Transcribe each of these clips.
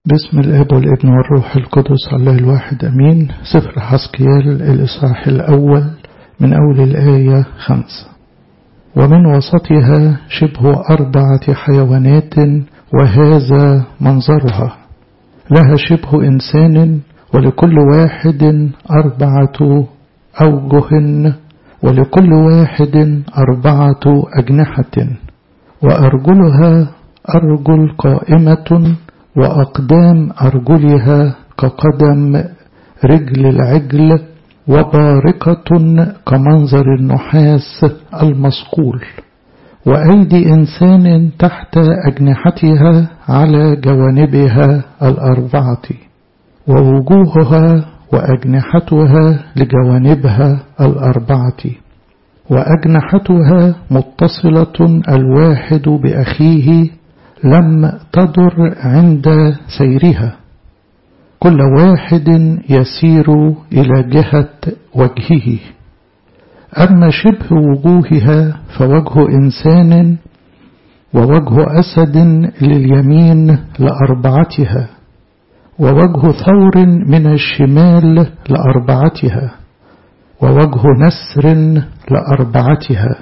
باسم الاب والابن والروح القدس الله الواحد امين سفر حسكيال الاصحاح الاول من اول الايه خمسه ومن وسطها شبه اربعه حيوانات وهذا منظرها لها شبه انسان ولكل واحد اربعه اوجه ولكل واحد اربعه اجنحه وارجلها ارجل قائمه وأقدام أرجلها كقدم رجل العجل وبارقة كمنظر النحاس المصقول وأيدي إنسان تحت أجنحتها على جوانبها الأربعة ووجوهها وأجنحتها لجوانبها الأربعة وأجنحتها متصلة الواحد بأخيه لم تضر عند سيرها كل واحد يسير إلى جهة وجهه أما شبه وجوهها فوجه إنسان ووجه أسد لليمين لأربعتها ووجه ثور من الشمال لأربعتها ووجه نسر لأربعتها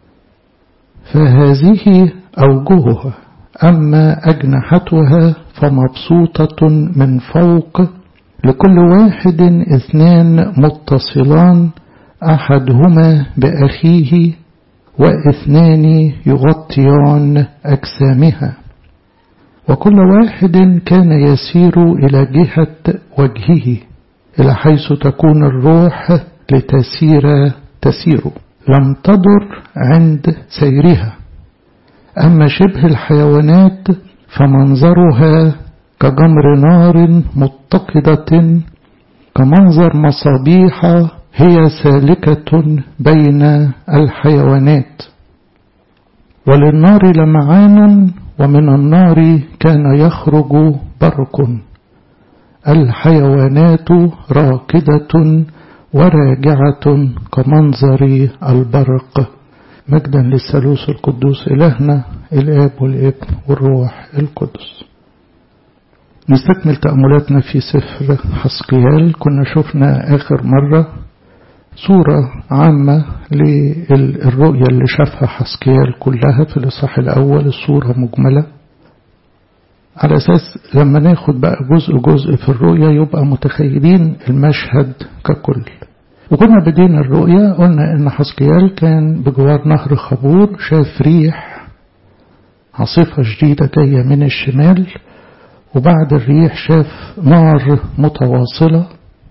فهذه أوجهها أما أجنحتها فمبسوطة من فوق لكل واحد اثنان متصلان أحدهما بأخيه واثنان يغطيان أجسامها وكل واحد كان يسير إلى جهة وجهه إلى حيث تكون الروح لتسير تسير لم تضر عند سيرها أما شبه الحيوانات فمنظرها كجمر نار متقدة كمنظر مصابيح هي سالكة بين الحيوانات وللنار لمعان ومن النار كان يخرج برق الحيوانات راكدة وراجعة كمنظر البرق مجدا للثالوث القدوس إلهنا الآب والابن والروح القدس نستكمل تأملاتنا في سفر حسقيال كنا شفنا آخر مرة صورة عامة للرؤية اللي شافها حسقيال كلها في الإصحاح الأول الصورة مجملة على أساس لما ناخد بقى جزء جزء في الرؤية يبقى متخيلين المشهد ككل وكنا بدينا الرؤية قلنا إن حسقيال كان بجوار نهر خبور شاف ريح عاصفة شديدة جاية من الشمال وبعد الريح شاف نار متواصلة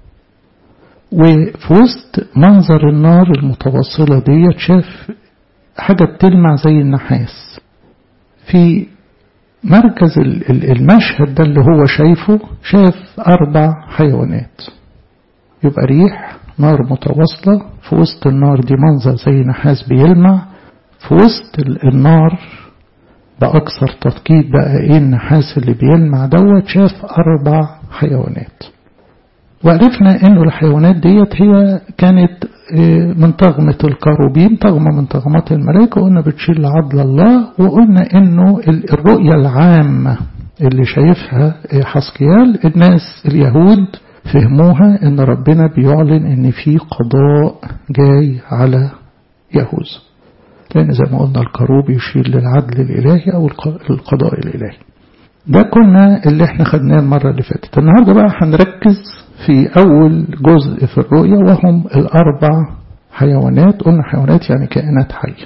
وفي وسط منظر النار المتواصلة ديت شاف حاجة بتلمع زي النحاس في مركز المشهد ده اللي هو شايفه شاف أربع حيوانات يبقى ريح نار متواصلة في وسط النار دي منظر زي نحاس بيلمع في وسط النار بأكثر تدقيق بقى ايه النحاس اللي بيلمع دوت شاف أربع حيوانات وعرفنا انه الحيوانات ديت هي كانت من طغمة الكروبين طغمة من طغمات الملائكة وقلنا بتشيل عدل الله وقلنا انه الرؤية العامة اللي شايفها حسكيال الناس اليهود فهموها ان ربنا بيعلن ان في قضاء جاي على يهوذا لان زي ما قلنا الكروب يشير للعدل الالهي او القضاء الالهي ده كنا اللي احنا خدناه المرة اللي فاتت النهاردة بقى هنركز في اول جزء في الرؤية وهم الاربع حيوانات قلنا حيوانات يعني كائنات حية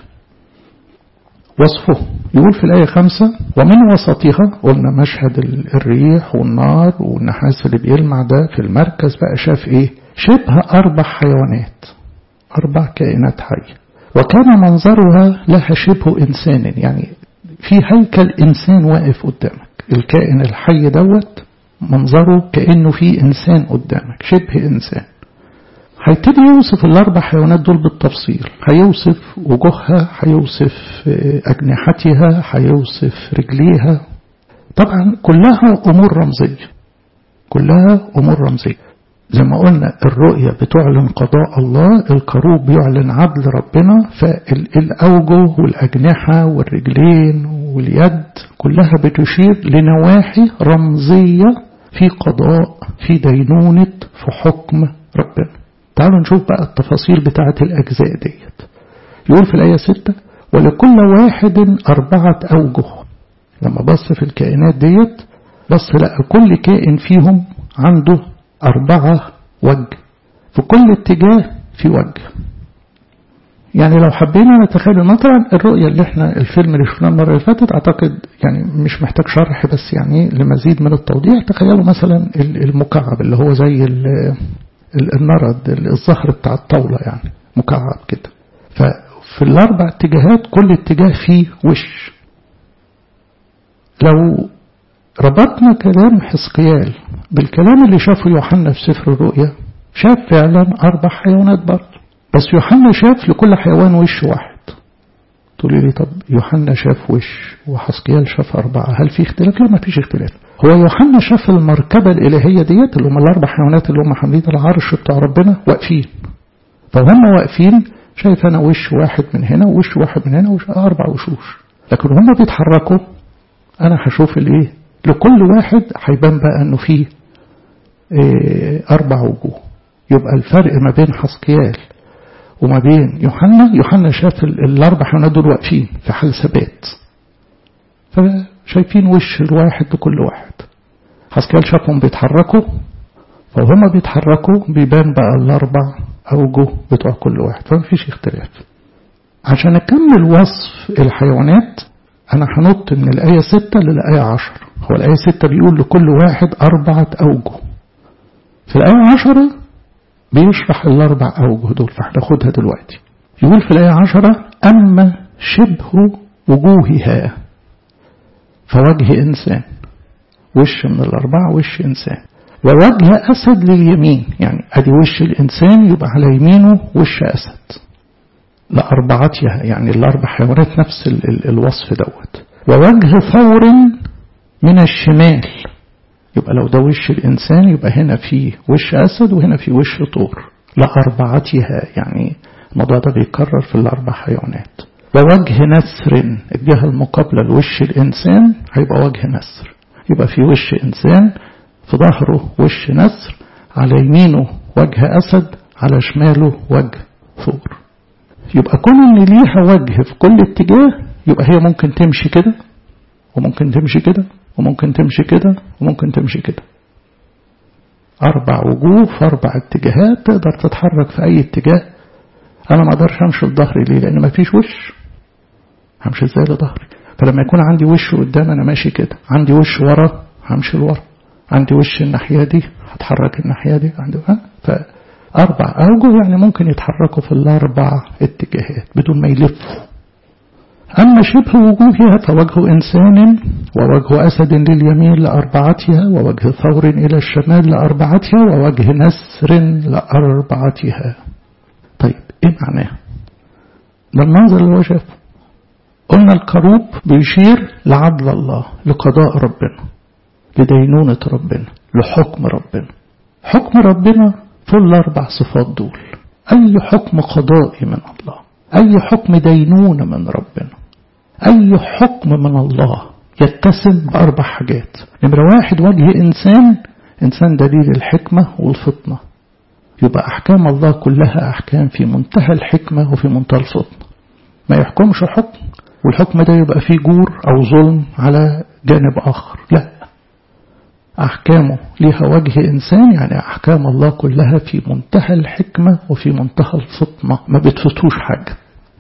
وصفه يقول في الآية خمسة ومن وسطها قلنا مشهد الريح والنار والنحاس اللي بيلمع ده في المركز بقى شاف ايه شبه أربع حيوانات أربع كائنات حية وكان منظرها لها شبه إنسان يعني في هيكل إنسان واقف قدامك الكائن الحي دوت منظره كأنه في إنسان قدامك شبه إنسان هيبتدي يوصف الأربع حيوانات دول بالتفصيل هيوصف وجوهها هيوصف أجنحتها هيوصف رجليها طبعا كلها أمور رمزية كلها أمور رمزية زي ما قلنا الرؤية بتعلن قضاء الله الكروب بيعلن عدل ربنا فالأوجه والأجنحة والرجلين واليد كلها بتشير لنواحي رمزية في قضاء في دينونة في حكم ربنا تعالوا نشوف بقى التفاصيل بتاعة الأجزاء ديت يقول في الآية 6 ولكل واحد أربعة أوجه لما بص في الكائنات ديت بص لقى كل كائن فيهم عنده أربعة وجه في كل اتجاه في وجه يعني لو حبينا نتخيل مثلا الرؤية اللي احنا الفيلم اللي شفناه المرة اللي فاتت اعتقد يعني مش محتاج شرح بس يعني لمزيد من التوضيح تخيلوا مثلا المكعب اللي هو زي النرد الظهر بتاع الطاولة يعني مكعب كده ففي الأربع اتجاهات كل اتجاه فيه وش لو ربطنا كلام حسقيال بالكلام اللي شافه يوحنا في سفر الرؤيا شاف فعلا أربع حيوانات برضه بس يوحنا شاف لكل حيوان وش واحد تقولي لي طب يوحنا شاف وش وحسقيال شاف أربعة هل في اختلاف؟ لا ما فيش اختلاف هو يوحنا شاف المركبة الإلهية ديت اللي هم الأربع حيوانات اللي هم حاملين العرش بتاع ربنا واقفين فهم واقفين شايف أنا وش واحد من هنا ووش واحد من هنا وش أربع وشوش لكن هم بيتحركوا أنا هشوف الإيه لكل واحد هيبان بقى أنه فيه إيه أربع وجوه يبقى الفرق ما بين حسقيال وما بين يوحنا يوحنا شاف الأربع حيوانات دول واقفين في حال ثبات فشايفين وش الواحد لكل واحد حسكال شافهم بيتحركوا فهم بيتحركوا بيبان بقى الأربع أوجه بتوع كل واحد فما فيش اختلاف عشان أكمل وصف الحيوانات أنا هنط من الآية 6 للآية 10 هو الآية 6 بيقول لكل واحد أربعة أوجه في الآية 10 بيشرح الأربع أوجه دول فهناخدها دلوقتي يقول في الآية 10 أما شبه وجوهها فوجه إنسان وش من الأربعة وش إنسان ووجه أسد لليمين يعني أدي وش الإنسان يبقى على يمينه وش أسد لأربعتها يعني الأربع حيوانات نفس ال ال الوصف دوت ووجه ثور من الشمال يبقى لو ده وش الإنسان يبقى هنا في وش أسد وهنا في وش طور لأربعتها يعني الموضوع ده بيكرر في الأربع حيوانات ووجه نسر الجهة المقابلة لوش الإنسان هيبقى وجه نسر يبقى في وش إنسان في ظهره وش نسر على يمينه وجه أسد على شماله وجه ثور يبقى كون ان ليها وجه في كل اتجاه يبقى هي ممكن تمشي كده وممكن تمشي كده وممكن تمشي كده وممكن تمشي كده أربع وجوه في أربع اتجاهات تقدر تتحرك في أي اتجاه أنا ما أقدرش أمشي لظهري ليه؟ لأن ما فيش وش همشي إزاي لظهري؟ فلما يكون عندي وش قدام أنا ماشي كده عندي وش ورا همشي لورا عندي وش الناحية دي هتحرك الناحية دي عندي ها فأربع أوجه يعني ممكن يتحركوا في الأربع اتجاهات بدون ما يلفوا أما شبه وجوهها فوجه إنسان ووجه أسد لليمين لأربعتها ووجه ثور إلى الشمال لأربعتها ووجه نسر لأربعتها طيب إيه معناه ده المنظر اللي هو شافه قلنا الكروب بيشير لعدل الله لقضاء ربنا لدينونة ربنا لحكم ربنا حكم ربنا في الأربع صفات دول أي حكم قضائي من الله أي حكم دينونة من ربنا أي حكم من الله يتسم بأربع حاجات نمرة واحد وجه إنسان إنسان دليل الحكمة والفطنة يبقى أحكام الله كلها أحكام في منتهى الحكمة وفي منتهى الفطنة ما يحكمش حكم والحكم ده يبقى فيه جور أو ظلم على جانب آخر لا أحكامه ليها وجه إنسان يعني أحكام الله كلها في منتهى الحكمة وفي منتهى الفطنة ما بتفتوش حاجة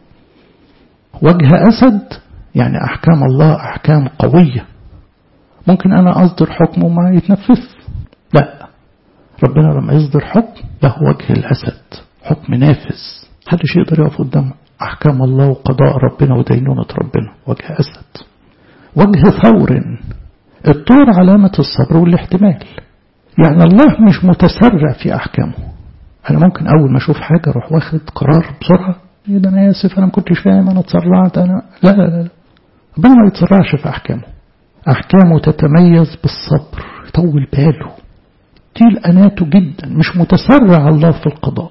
وجه أسد يعني أحكام الله أحكام قوية ممكن أنا أصدر حكم وما يتنفذ لا ربنا لما يصدر حكم له وجه الأسد حكم نافذ محدش يقدر يقف قدام أحكام الله وقضاء ربنا ودينونة ربنا وجه أسد وجه ثور الطور علامة الصبر والاحتمال يعني الله مش متسرع في أحكامه أنا ممكن أول ما أشوف حاجة أروح واخد قرار بسرعة إيه ده أنا آسف أنا ما كنتش فاهم أنا اتسرعت أنا لا لا لا ربنا ما يتسرعش في أحكامه أحكامه تتميز بالصبر يطول باله تيل أناته جدا مش متسرع الله في القضاء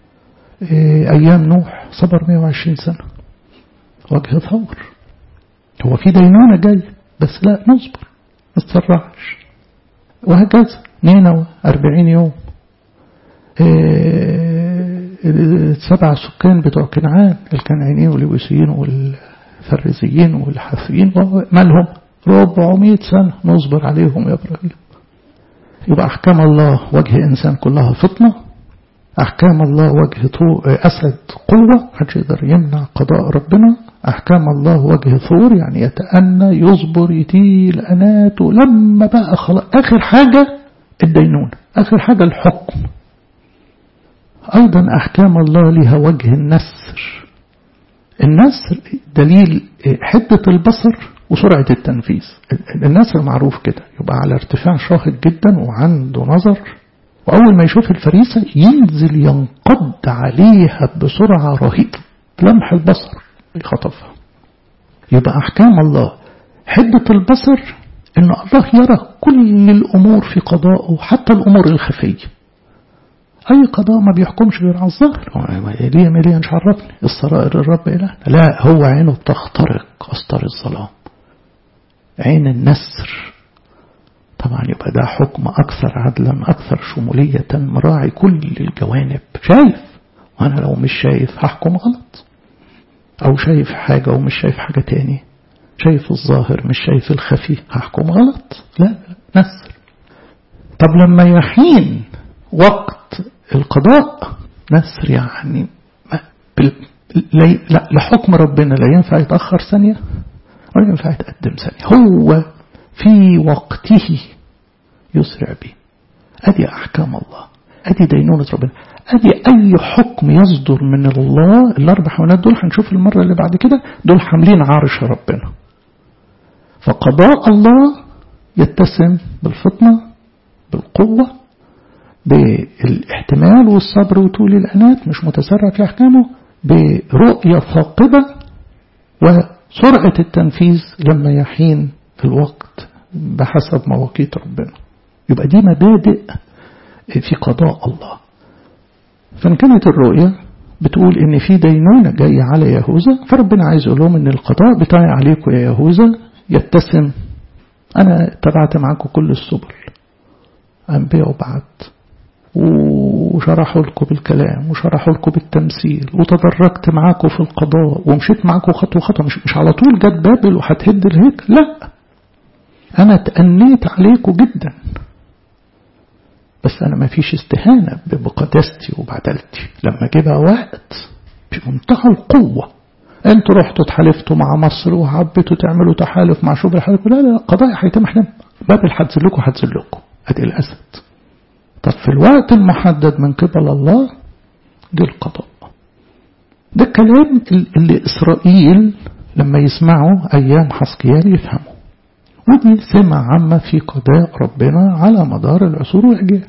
إيه أيام نوح صبر 120 سنة وجه ثور هو في دينونة جاي بس لا نصبر ما تسرعش وهكذا نينوى أربعين يوم السبع سكان بتوع كنعان الكنعانيين واليبوسيين والفريزيين والحافيين مالهم 400 سنة نصبر عليهم يا إبراهيم يبقى أحكام الله وجه إنسان كلها فطنة أحكام الله وجه أسد قوة محدش يقدر يمنع قضاء ربنا أحكام الله وجه ثور يعني يتأنى يصبر يتيل أناته لما بقى خلاص آخر حاجة الدينونة آخر حاجة الحكم أيضا أحكام الله لها وجه النسر النسر دليل حدة البصر وسرعة التنفيذ النسر معروف كده يبقى على ارتفاع شاهد جدا وعنده نظر وأول ما يشوف الفريسة ينزل ينقض عليها بسرعة رهيبة لمح البصر يخطفها يبقى أحكام الله حدة البصر إن الله يرى كل الأمور في قضائه حتى الأمور الخفية أي قضاء ما بيحكمش غير على الظاهر ليه ليه مش عرفني السرائر الرب إلهنا لا هو عينه بتخترق أستار الظلام عين النسر طبعا يبقى ده حكم أكثر عدلا أكثر شمولية مراعي كل الجوانب شايف وأنا لو مش شايف هحكم غلط أو شايف حاجة ومش شايف حاجة تاني شايف الظاهر مش شايف الخفي هحكم غلط لا نسر طب لما يحين وقت القضاء نسر يعني لا لحكم ربنا لا ينفع يتأخر ثانية ولا ينفع يتقدم ثانية هو في وقته يسرع به أدي أحكام الله أدي دينونة ربنا أدي أي حكم يصدر من الله الأربع حيوانات دول هنشوف المرة اللي بعد كده دول حاملين عرش ربنا فقضاء الله يتسم بالفطنة بالقوة بالاحتمال والصبر وطول الأنات مش متسرع في أحكامه برؤية ثاقبة وسرعة التنفيذ لما يحين الوقت بحسب مواقيت ربنا يبقى دي مبادئ في قضاء الله فإن كانت الرؤية بتقول إن في دينونة جاية على يهوذا فربنا عايز يقول لهم إن القضاء بتاعي عليكم يا يهوذا يتسم أنا تبعت معاكم كل السبل أنبياء وبعت وشرحوا لكم بالكلام وشرحوا لكم بالتمثيل وتدرجت معاكم في القضاء ومشيت معاكم خطوة خطوة مش, مش على طول جت بابل وهتهد الهيكل لا أنا تأنيت عليكم جدا بس أنا ما فيش استهانة بقداستي وبعدلتي لما جه بقى وقت بمنتهى القوة انتوا رحتوا اتحالفتوا مع مصر وحبيتوا تعملوا تحالف مع شبه الحالف لا لا قضايا هيتم احنا بابل هتزل لكم هتزل لكم ادي الاسد طب في الوقت المحدد من قبل الله دي القضاء ده الكلام اللي إسرائيل لما يسمعوا أيام حسقيال يفهموا ودي سمة عامة في قضاء ربنا على مدار العصور والأجيال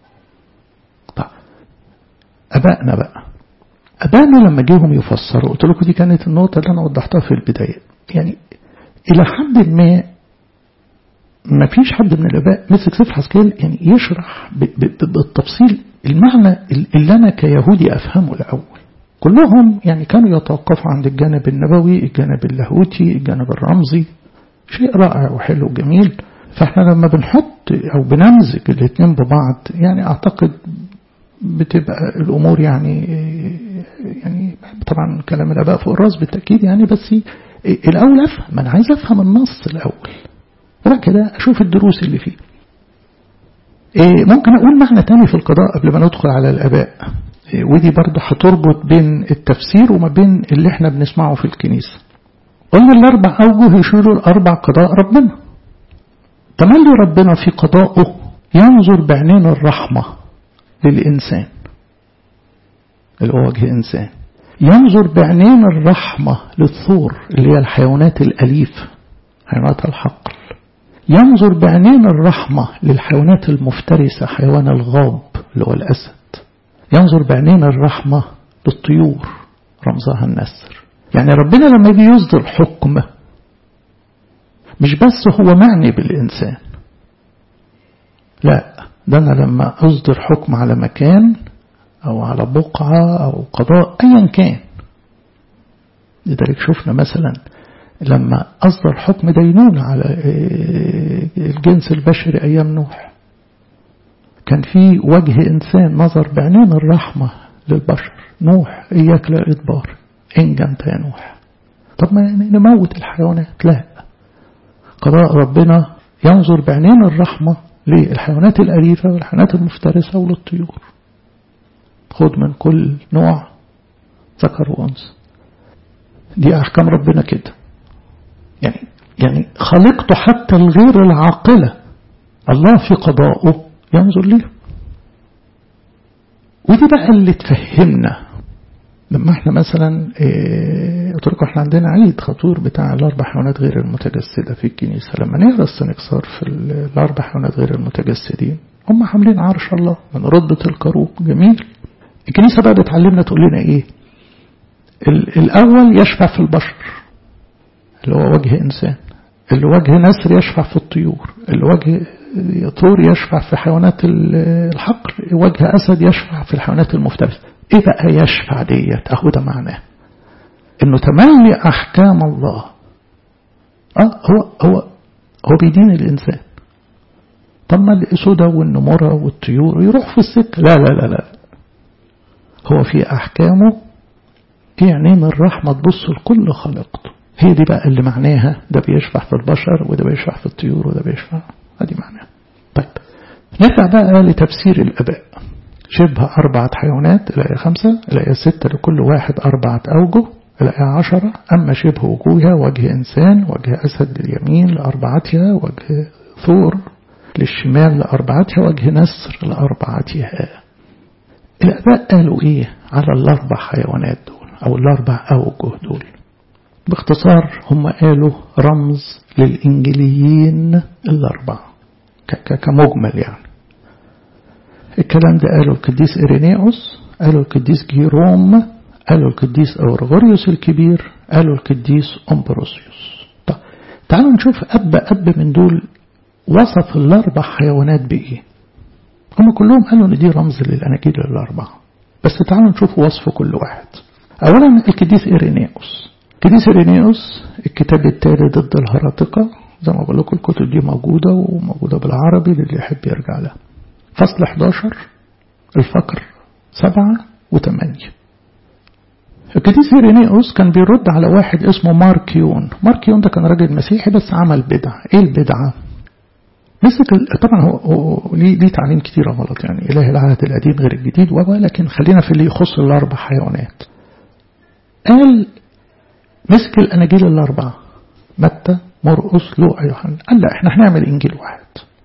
طيب أبائنا بقى أبائنا لما جيهم يفسروا قلت لكم دي كانت النقطة اللي أنا وضحتها في البداية يعني إلى حد ما ما فيش حد من الآباء مسك سفر حسكيل يعني يشرح بالتفصيل المعنى اللي أنا كيهودي أفهمه الأول كلهم يعني كانوا يتوقفوا عند الجانب النبوي الجانب اللاهوتي الجانب الرمزي شيء رائع وحلو وجميل فاحنا لما بنحط او بنمزج الاثنين ببعض يعني اعتقد بتبقى الامور يعني يعني طبعا كلام الاباء فوق الراس بالتاكيد يعني بس الاول افهم انا عايز افهم النص الاول وبعد كده اشوف الدروس اللي فيه إيه ممكن اقول معنى تاني في القضاء قبل ما ندخل على الاباء إيه ودي برضه هتربط بين التفسير وما بين اللي احنا بنسمعه في الكنيسه قلنا الاربع اوجه يشيروا الاربع قضاء ربنا تملي ربنا في قضائه ينظر بعينين الرحمه للانسان اللي هو وجه انسان ينظر بعينين الرحمه للثور اللي هي الحيوانات الاليفه حيوانات الحقل ينظر بعينين الرحمة للحيوانات المفترسة حيوان الغاب اللي هو الأسد ينظر بعينين الرحمة للطيور رمزها النسر يعني ربنا لما يجي يصدر حكم مش بس هو معني بالإنسان لا ده أنا لما أصدر حكم على مكان أو على بقعة أو قضاء أيا كان لذلك شفنا مثلا لما أصدر حكم دينونة على الجنس البشري أيام نوح كان في وجه إنسان نظر بعينين الرحمة للبشر نوح إياك لا إدبار إنجى أنت يا نوح طب ما نموت الحيوانات لا قضاء ربنا ينظر بعينين الرحمة للحيوانات الأليفة والحيوانات المفترسة وللطيور خد من كل نوع ذكر وأنثى دي أحكام ربنا كده يعني يعني خلقته حتى الغير العاقلة الله في قضائه ينظر ليه ودي بقى اللي تفهمنا لما احنا مثلا قلت لكم احنا عندنا عيد خطور بتاع الاربع حيوانات غير المتجسده في الكنيسه لما نقرا السنكسار في الاربع حيوانات غير المتجسدين هم حاملين عرش الله من رتبه الكروب جميل الكنيسه بقى بتعلمنا تقول لنا ايه الاول يشفع في البشر اللي هو وجه انسان اللي وجه نسر يشفع في الطيور اللي وجه طور يشفع في حيوانات الحقل وجه أسد يشفع في الحيوانات المفترسة إيه بقى يشفع ديت أهو ده معناه إنه تملي أحكام الله آه هو هو هو بيدين الإنسان طب ما الأسودة والنمرة والطيور يروح في السكة لا لا لا لا هو في أحكامه في عينين الرحمة تبص لكل خلقته هي دي بقى اللي معناها ده بيشفع في البشر وده بيشفع في الطيور وده بيشفع ادي معناها طيب نرجع بقى لتفسير الاباء شبه أربعة حيوانات الآية خمسة الآية ستة لكل واحد أربعة أوجه الآية عشرة أما شبه وجوهها وجه إنسان وجه أسد لليمين لأربعتها وجه ثور للشمال لأربعتها وجه نسر لأربعتها الآباء قالوا إيه على الأربع حيوانات دول أو الأربع أوجه دول باختصار هم قالوا رمز للإنجليين الأربعة كمجمل يعني الكلام ده قاله القديس إيرينيوس قاله القديس جيروم قاله القديس أورغوريوس الكبير قاله القديس أمبروسيوس طب تعالوا نشوف أب أب من دول وصف الأربع حيوانات بإيه هم كلهم قالوا إن دي رمز للأناجيل الأربعة بس تعالوا نشوف وصف كل واحد أولا القديس إيرينيوس القديس إيرينيوس الكتاب التالي ضد الهرطقة زي ما بقول لكم الكتب دي موجودة وموجودة بالعربي للي يحب يرجع لها فصل 11 الفقر 7 و8 القديس إيرينيوس كان بيرد على واحد اسمه ماركيون ماركيون ده كان راجل مسيحي بس عمل بدعة ايه البدعة مسك طبعا هو, هو ليه, ليه تعليم كتير غلط يعني إله العهد القديم غير الجديد ولكن خلينا في اللي يخص الأربع حيوانات قال مسك الأناجيل الأربعة متى مرقس لوقا يوحنا قال لا احنا هنعمل إنجيل واحد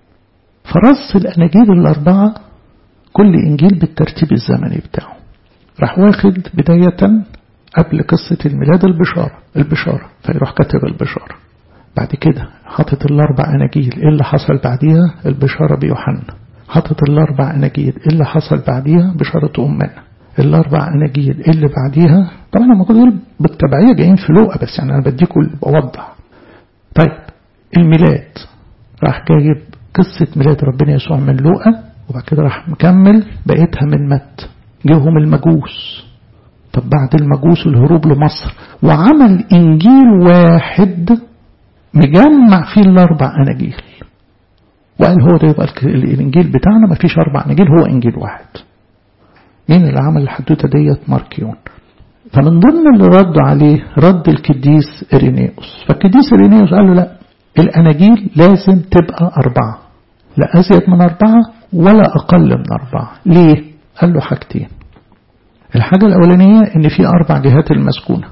فرص الأناجيل الأربعة كل إنجيل بالترتيب الزمني بتاعه راح واخد بداية قبل قصة الميلاد البشارة البشارة فيروح كاتب البشارة بعد كده حاطط الأربع أناجيل إيه اللي حصل بعديها البشارة بيوحنا حاطط الأربع أناجيل إيه اللي حصل بعديها بشارة أمنا الأربع أناجيل إيه اللي بعديها طبعا هم كل دول بالتبعية جايين في لوقا بس يعني أنا بديكم بوضح طيب الميلاد راح جايب قصة ميلاد ربنا يسوع من لوقا وبعد كده راح مكمل بقيتها من مت جيهم المجوس طب بعد المجوس الهروب لمصر وعمل إنجيل واحد مجمع فيه الأربع أناجيل وقال هو ده يبقى الإنجيل بتاعنا ما فيش أربع أناجيل هو إنجيل واحد مين اللي عمل الحدوتة ديت ماركيون فمن ضمن اللي ردوا عليه رد القديس إرينيوس فالقديس إرينيوس قال له لا الأناجيل لازم تبقى أربعة لا أزيد من أربعة ولا أقل من أربعة ليه؟ قال له حاجتين الحاجة الأولانية إن في أربع جهات المسكونة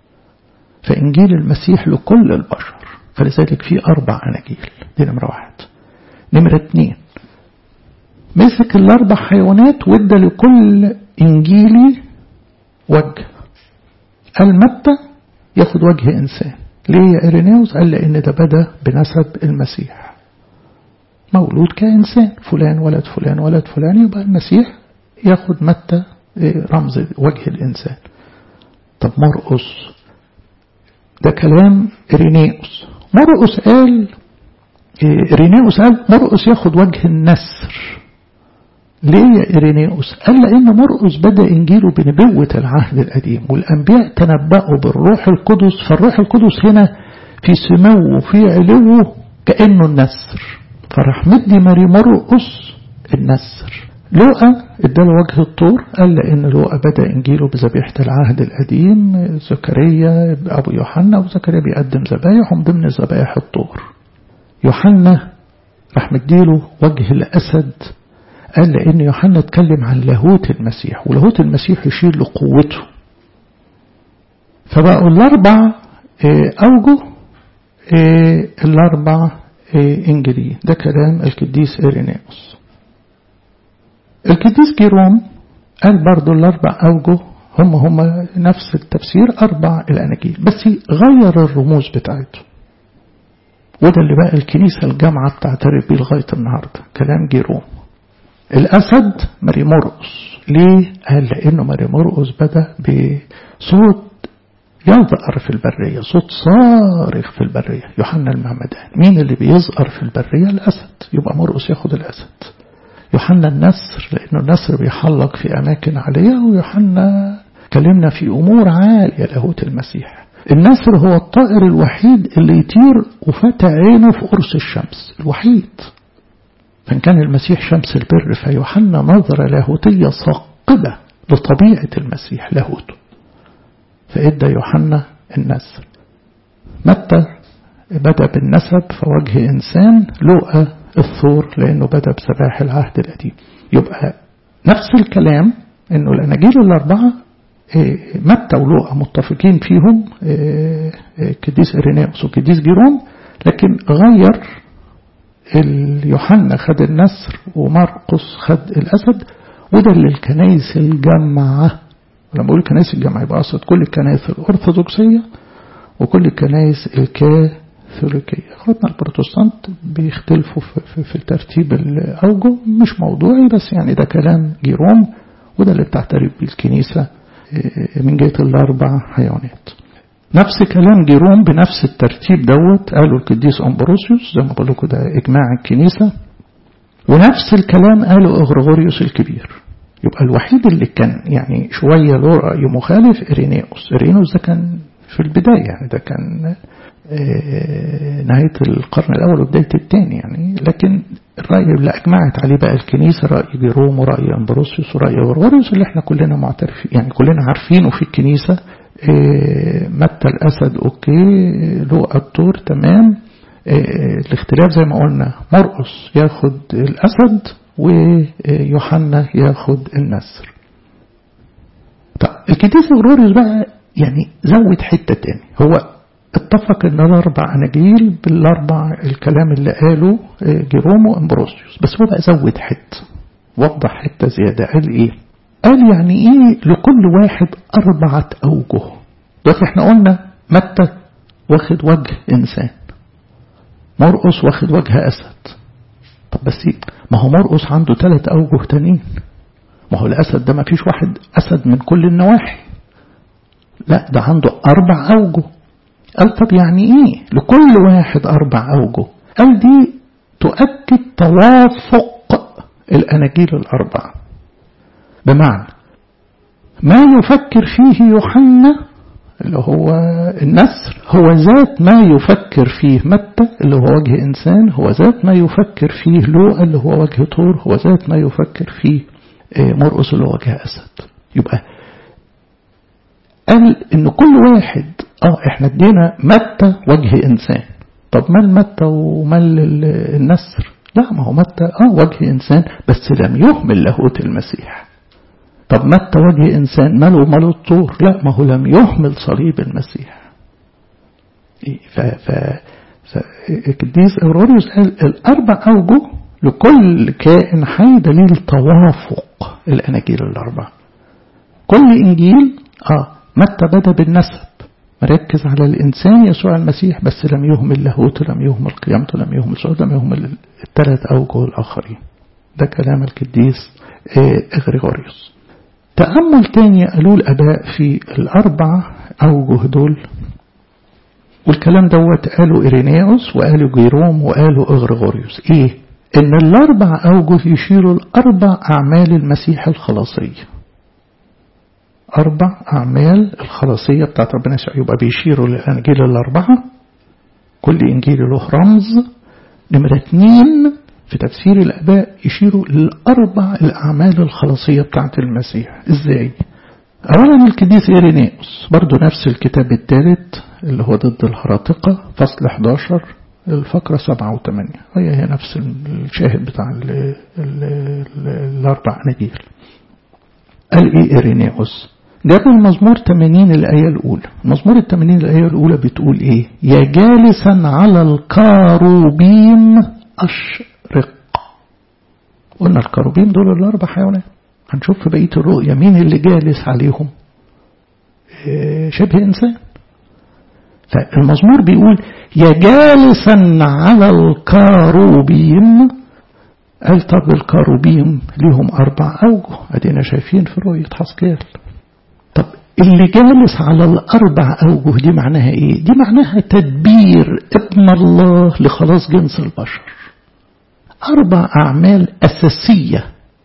فإنجيل المسيح لكل البشر فلذلك في أربع أناجيل دي نمرة واحد نمرة اتنين مسك الأربع حيوانات وادى لكل إنجيلي وجه قال متى ياخد وجه إنسان ليه يا إيرينيوس قال لأن ده بدأ بنسب المسيح مولود كإنسان فلان ولد فلان ولد فلان يبقى المسيح ياخد متى رمز وجه الإنسان طب مرقس ده كلام إرينيوس مرقس قال إرينيوس قال مرقس ياخد وجه النسر ليه يا إيرينيوس قال لأن مرقس بدأ إنجيله بنبوة العهد القديم والأنبياء تنبأوا بالروح القدس فالروح القدس هنا في سمو وفي علو كأنه النسر فراح مدي ماري مرقس النسر لوقا اداله وجه الطور قال لأن لوقا بدأ إنجيله بذبيحة العهد القديم زكريا أبو يوحنا وزكريا بيقدم ذبايح ومن ضمن ذبايح الطور يوحنا راح مديله وجه الأسد قال لأن يوحنا اتكلم عن لاهوت المسيح ولاهوت المسيح يشير لقوته فبقوا الأربع أوجه الأربع إنجيليين ده كلام القديس إيرينيوس القديس جيروم قال برضو الأربع أوجه هم هم نفس التفسير أربع الأناجيل بس غير الرموز بتاعته وده اللي بقى الكنيسة الجامعة بتعترف بيه لغاية النهاردة كلام جيروم الأسد ماري مرقس ليه؟ قال لأنه ماري مرقس بدأ بصوت يظهر في البرية صوت صارخ في البرية يوحنا المعمدان مين اللي بيظهر في البرية الأسد يبقى مرقس ياخد الأسد يوحنا النسر لأنه النسر بيحلق في أماكن عالية ويوحنا كلمنا في أمور عالية لاهوت المسيح النسر هو الطائر الوحيد اللي يطير وفتح عينه في قرص الشمس الوحيد فإن كان المسيح شمس البر فيوحنا نظرة لاهوتية صاقبة لطبيعة المسيح لاهوته فإدى يوحنا النسر متى بدأ بالنسب فوجه إنسان لوقا الثور لأنه بدأ بسباح العهد القديم يبقى نفس الكلام أنه الأناجيل الأربعة متى ولوقا متفقين فيهم كديس إرينيوس وكديس جيروم لكن غير يوحنا خد النسر ومرقس خد الأسد وده اللي الكنايس الجامعة ولما بقول الكنايس الجامعة يبقى أقصد كل الكنايس الأرثوذكسية وكل الكنايس الكاثوليكية اخواتنا البروتستانت بيختلفوا في, في, في ترتيب الأوجه مش موضوعي بس يعني ده كلام جيروم وده اللي بتعترف بيه الكنيسة من جهة الأربع حيوانات نفس كلام جيروم بنفس الترتيب دوت قاله القديس أمبروسيوس زي ما بقول لكم ده إجماع الكنيسة ونفس الكلام قاله أغرغوريوس الكبير يبقى الوحيد اللي كان يعني شوية له رأي مخالف إرينيوس إرينيوس ده كان في البداية يعني ده كان نهاية القرن الأول وبداية الثاني يعني لكن الرأي اللي أجمعت عليه بقى الكنيسة رأي جيروم ورأي أمبروسيوس ورأي غرغوريوس اللي احنا كلنا معترفين يعني كلنا عارفينه في الكنيسة متى الأسد أوكي لوقا الطور تمام الاختلاف زي ما قلنا مرقس ياخد الأسد ويوحنا ياخد النسر طب الكنيسة غرغوريوس بقى يعني زود حتة تاني هو اتفق ان الاربع اناجيل بالاربع الكلام اللي قاله جيروم وامبروسيوس بس هو بقى زود حته وضح حته زياده قال ايه قال يعني ايه لكل واحد اربعه اوجه دلوقتي احنا قلنا متى واخد وجه انسان مرقس واخد وجه اسد طب بس إيه؟ ما هو مرقس عنده ثلاث اوجه تانيين ما هو الاسد ده ما فيش واحد اسد من كل النواحي لا ده عنده اربع اوجه قال طب يعني ايه لكل واحد اربع اوجه قال دي تؤكد توافق الاناجيل الاربعه بمعنى ما يفكر فيه يوحنا اللي هو النسر هو ذات ما يفكر فيه متى اللي هو وجه إنسان هو ذات ما يفكر فيه لوقا اللي هو وجه طور هو ذات ما يفكر فيه مرقس اللي هو وجه أسد يبقى قال إن كل واحد اه احنا ادينا متى وجه انسان طب مال متى ومال النسر لا ما هو متى اه وجه انسان بس لم يهمل لاهوت المسيح طب متى وجه انسان ماله ومال الطور لا ما هو لم يهمل صليب المسيح ف ف القديس اوروريوس قال الاربع اوجه لكل كائن حي دليل توافق الاناجيل الاربعه كل انجيل اه متى بدا بالنسب مركز على الإنسان يسوع المسيح بس لم يهمل لاهوته لم يهمل قيامته لم يهمل صعوده لم يهمل الثلاث أوجه الآخرين ده كلام القديس إغريغوريوس تأمل تاني قالوا الآباء في الأربع أوجه دول والكلام دوت قالوا إيرينيوس وقالوا جيروم وقالوا إغريغوريوس إيه إن الأربع أوجه يشيروا لأربع أعمال المسيح الخلاصية أربع أعمال الخلاصية بتاعت ربنا يسوع يبقى بيشيروا للأنجيل الأربعة كل إنجيل له رمز نمرة اتنين في تفسير الآباء يشيروا للأربع الأعمال الخلاصية بتاعت المسيح إزاي؟ أولا القديس إيرينيوس برضو نفس الكتاب الثالث اللي هو ضد الهراطقة فصل 11 الفقرة 7 و 8 هي هي نفس الشاهد بتاع ال ال ال الأربع أناجيل قال إيه إيرينيوس جابوا المزمور 80 الآية الأولى المزمور ال 80 الآية الأولى بتقول إيه يا جالسا على الكاروبيم أشرق قلنا الكاروبيم دول الأربع حيوانات هنشوف في بقية الرؤية مين اللي جالس عليهم شبه إنسان فالمزمور بيقول يا جالسا على الكاروبيم قال طب الكاروبيم ليهم أربع أوجه أدينا شايفين في رؤية حسكيال طب اللي جالس على الأربع أوجه دي معناها إيه دي معناها تدبير ابن الله لخلاص جنس البشر أربع أعمال أساسية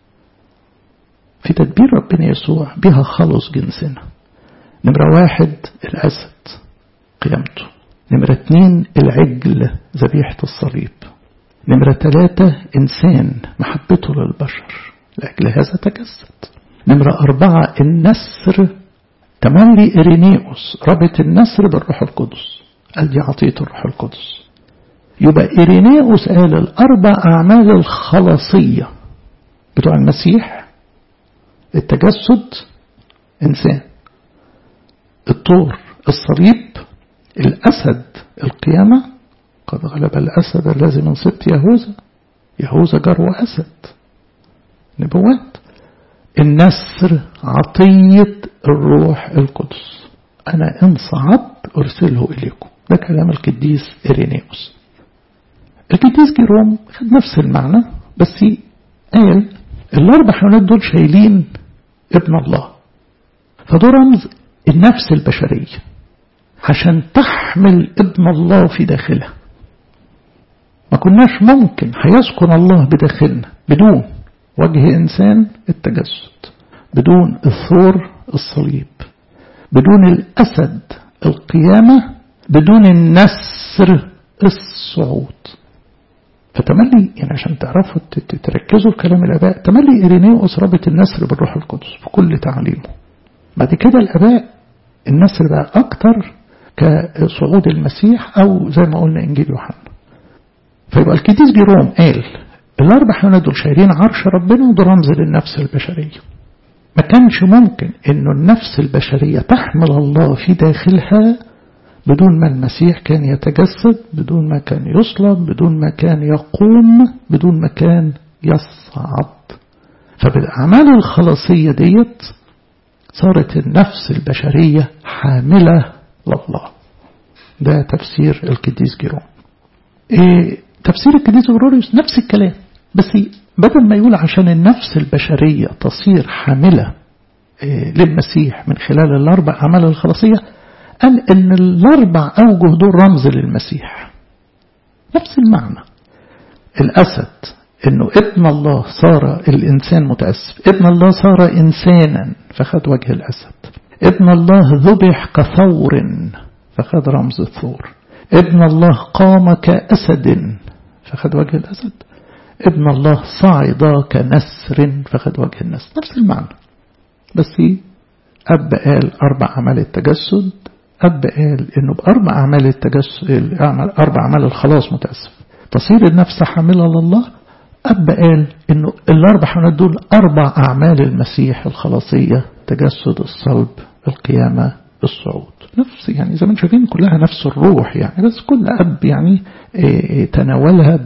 في تدبير ربنا يسوع بها خلص جنسنا نمرة واحد الأسد قيامته نمرة اتنين العجل ذبيحة الصليب نمرة ثلاثة إنسان محبته للبشر لأجل هذا تجسد نمرة أربعة النسر تملي إيرينيوس ربط النسر بالروح القدس قال دي عطية الروح القدس يبقى إيرينيوس قال الأربع أعمال الخلاصية بتوع المسيح التجسد إنسان الطور الصليب الأسد القيامة قد غلب الأسد الذي من سبط يهوذا يهوذا جرو أسد نبوات النسر عطية الروح القدس أنا إن صعدت أرسله إليكم ده كلام القديس إيرينيوس القديس جيروم خد نفس المعنى بس قال الأربع حيوانات دول شايلين ابن الله فده رمز النفس البشرية عشان تحمل ابن الله في داخلها ما كناش ممكن هيسكن الله بداخلنا بدون وجه إنسان التجسد بدون الثور الصليب بدون الأسد القيامة بدون النسر الصعود فتملي يعني عشان تعرفوا تركزوا في كلام الآباء تملي إيرينيوس رابط النسر بالروح القدس في كل تعليمه بعد كده الآباء النسر بقى أكتر كصعود المسيح أو زي ما قلنا إنجيل يوحنا فيبقى القديس جيروم قال الأربع حيوانات دول شايلين عرش ربنا وده رمز للنفس البشرية ما كانش ممكن إنه النفس البشرية تحمل الله في داخلها بدون ما المسيح كان يتجسد بدون ما كان يصلب بدون ما كان يقوم بدون ما كان يصعد فبالأعمال الخلاصية ديت صارت النفس البشرية حاملة لله ده تفسير القديس جيروم إيه تفسير القديس غروريوس نفس الكلام بس بدل ما يقول عشان النفس البشرية تصير حاملة إيه للمسيح من خلال الأربع أعمال الخلاصية قال إن الأربع أوجه دول رمز للمسيح نفس المعنى الأسد إنه ابن الله صار الإنسان متأسف ابن الله صار إنسانا فخد وجه الأسد ابن الله ذبح كثور فخد رمز الثور ابن الله قام كأسد فخد وجه الأسد ابن الله صعد كنسر فخد وجه النسر نفس المعنى بس أب قال أربع أعمال التجسد أب قال إنه بأربع أعمال التجسد أربع أعمال الخلاص متأسف تصير النفس حاملة لله أب قال إنه الأربع حيوانات دول أربع أعمال المسيح الخلاصية تجسد الصلب القيامة الصعود نفس يعني زي ما شايفين كلها نفس الروح يعني بس كل أب يعني تناولها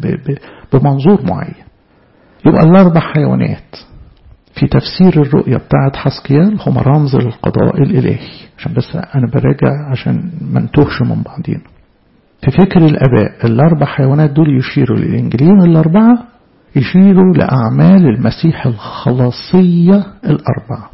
بمنظور معين يبقى الأربع حيوانات في تفسير الرؤية بتاعت حسقيال هم رمز للقضاء الإلهي عشان بس أنا براجع عشان ما نتوهش من بعضين في فكر الآباء الأربع حيوانات دول يشيروا للإنجيلين الأربعة يشيروا لأعمال المسيح الخلاصية الأربعة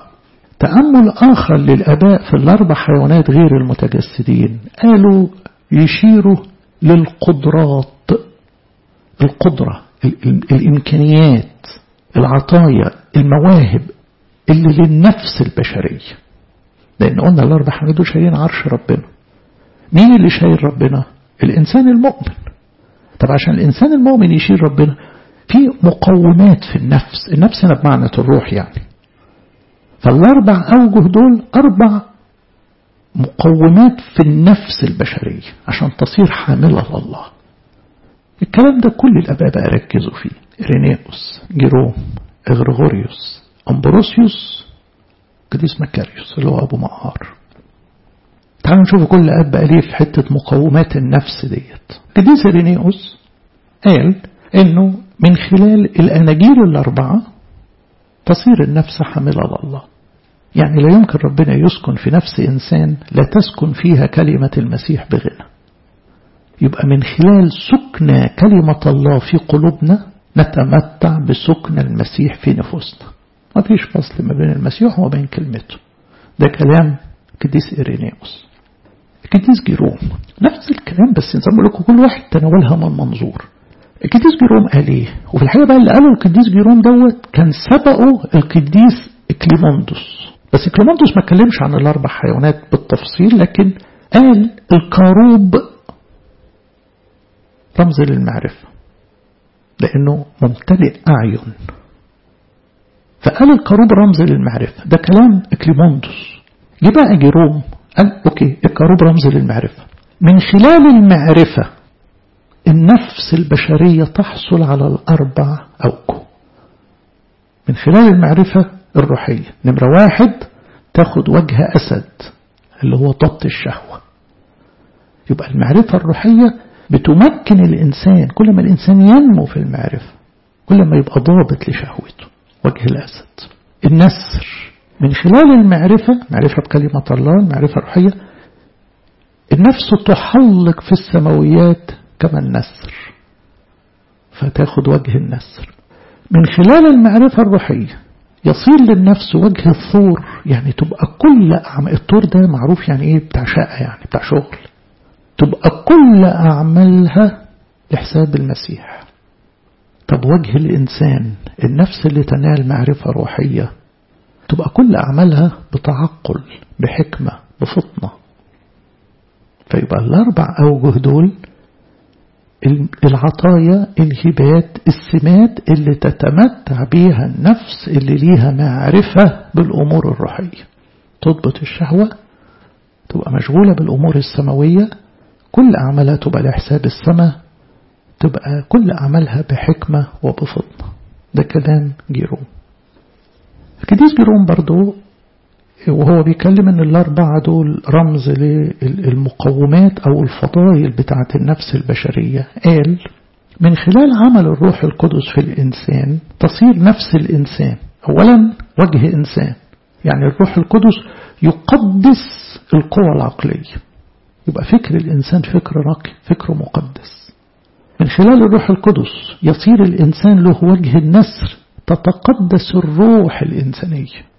تأمل آخر للآباء في الأربع حيوانات غير المتجسدين قالوا يشيروا للقدرات القدرة الإمكانيات العطايا المواهب اللي للنفس البشرية لأن قلنا الأربع حمد دول شايلين عرش ربنا مين اللي شايل ربنا الإنسان المؤمن طب عشان الإنسان المؤمن يشيل ربنا في مقومات في النفس النفس هنا بمعنى الروح يعني فالأربع أوجه دول أربع مقومات في النفس البشرية عشان تصير حاملة لله الكلام ده كل الأباء بقى ركزوا فيه إرينيوس جيروم إغريغوريوس أمبروسيوس قديس مكاريوس اللي هو أبو مقهار تعالوا نشوف كل أب بقى ليه في حتة مقومات النفس ديت قديس إرينيوس قال إنه من خلال الأناجيل الأربعة تصير النفس حاملة لله يعني لا يمكن ربنا يسكن في نفس إنسان لا تسكن فيها كلمة المسيح بغنى يبقى من خلال سكن كلمة الله في قلوبنا نتمتع بسكن المسيح في نفوسنا ما فيش فصل ما بين المسيح وما بين كلمته ده كلام قديس إيرينيوس القديس جيروم نفس الكلام بس زي ما لكم كل واحد تناولها من منظور القديس جيروم قال ايه وفي الحقيقة بقى اللي قاله القديس جيروم دوت كان سبقه القديس كليموندوس بس كليموندوس ما اتكلمش عن الأربع حيوانات بالتفصيل لكن قال الكروب رمز للمعرفة لأنه ممتلئ أعين فقال الكروب رمز للمعرفة ده كلام كليموندوس جه بقى جيروم قال أوكي الكروب رمز للمعرفة من خلال المعرفة النفس البشرية تحصل على الأربع أوجه من خلال المعرفة الروحية نمرة واحد تاخد وجه أسد اللي هو ضبط الشهوة يبقى المعرفة الروحية بتمكن الإنسان كل ما الإنسان ينمو في المعرفة كل ما يبقى ضابط لشهوته وجه الأسد النسر من خلال المعرفة معرفة بكلمة الله المعرفة الروحية النفس تحلق في السماويات كما النسر فتاخد وجه النسر من خلال المعرفة الروحية يصير للنفس وجه الثور يعني تبقى كل أعمال الثور ده معروف يعني ايه بتاع شقة يعني بتاع شغل تبقى كل أعمالها لحساب المسيح طب وجه الإنسان النفس اللي تنال معرفة روحية تبقى كل أعمالها بتعقل بحكمة بفطنة فيبقى الأربع أوجه دول العطايا الهبات السمات اللي تتمتع بيها النفس اللي ليها معرفة بالأمور الروحية تضبط الشهوة تبقى مشغولة بالأمور السماوية كل أعمالها تبقى لحساب السماء تبقى كل أعمالها بحكمة وبفضل ده كلام جيروم القديس جيروم برضو وهو بيكلم ان الأربعة دول رمز للمقومات أو الفضائل بتاعة النفس البشرية قال من خلال عمل الروح القدس في الإنسان تصير نفس الإنسان أولا وجه إنسان يعني الروح القدس يقدس القوى العقلية يبقى فكر الإنسان فكر راقي فكر مقدس من خلال الروح القدس يصير الإنسان له وجه النسر تتقدس الروح الإنسانية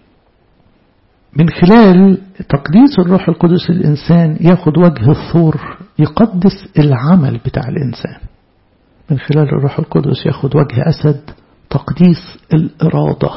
من خلال تقديس الروح القدس الإنسان ياخد وجه الثور يقدس العمل بتاع الإنسان من خلال الروح القدس ياخد وجه أسد تقديس الإرادة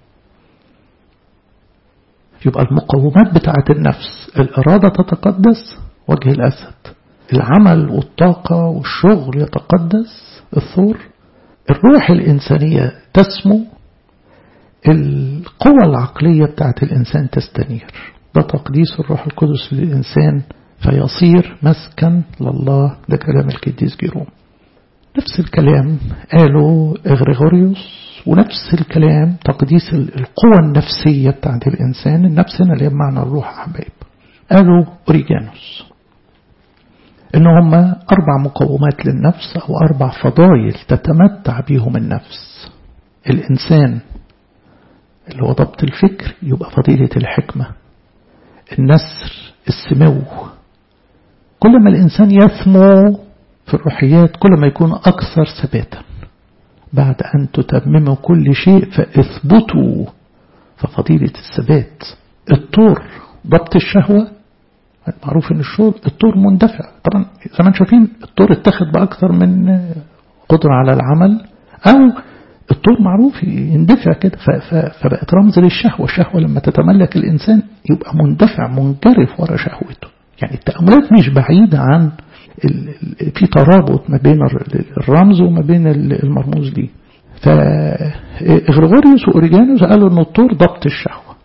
يبقى المقومات بتاعة النفس الإرادة تتقدس وجه الأسد العمل والطاقة والشغل يتقدس الثور الروح الإنسانية تسمو القوة العقلية بتاعت الإنسان تستنير ده تقديس الروح القدس للإنسان فيصير مسكن لله ده كلام القديس جيروم نفس الكلام قاله إغريغوريوس ونفس الكلام تقديس القوة النفسية بتاعت الإنسان النفس هنا اللي معنى الروح أحباب قالوا أوريجانوس إن هما أربع مقومات للنفس أو أربع فضائل تتمتع بهم النفس الإنسان اللي هو ضبط الفكر يبقى فضيلة الحكمة النسر السمو كل ما الإنسان يثمو في الروحيات كل ما يكون أكثر ثباتا بعد أن تتمموا كل شيء فاثبتوا ففضيلة الثبات الطور ضبط الشهوة معروف ان الشغل الطور مندفع طبعا زي ما انتم شايفين الطور اتخذ بأكثر من قدرة على العمل أو الطول معروف يندفع كده فبقت رمز للشهوة الشهوة لما تتملك الإنسان يبقى مندفع منجرف ورا شهوته يعني التأملات مش بعيدة عن في ترابط ما بين الرمز وما بين المرموز ليه فإغريغوريوس وأوريجانوس قالوا أن الطور ضبط الشهوة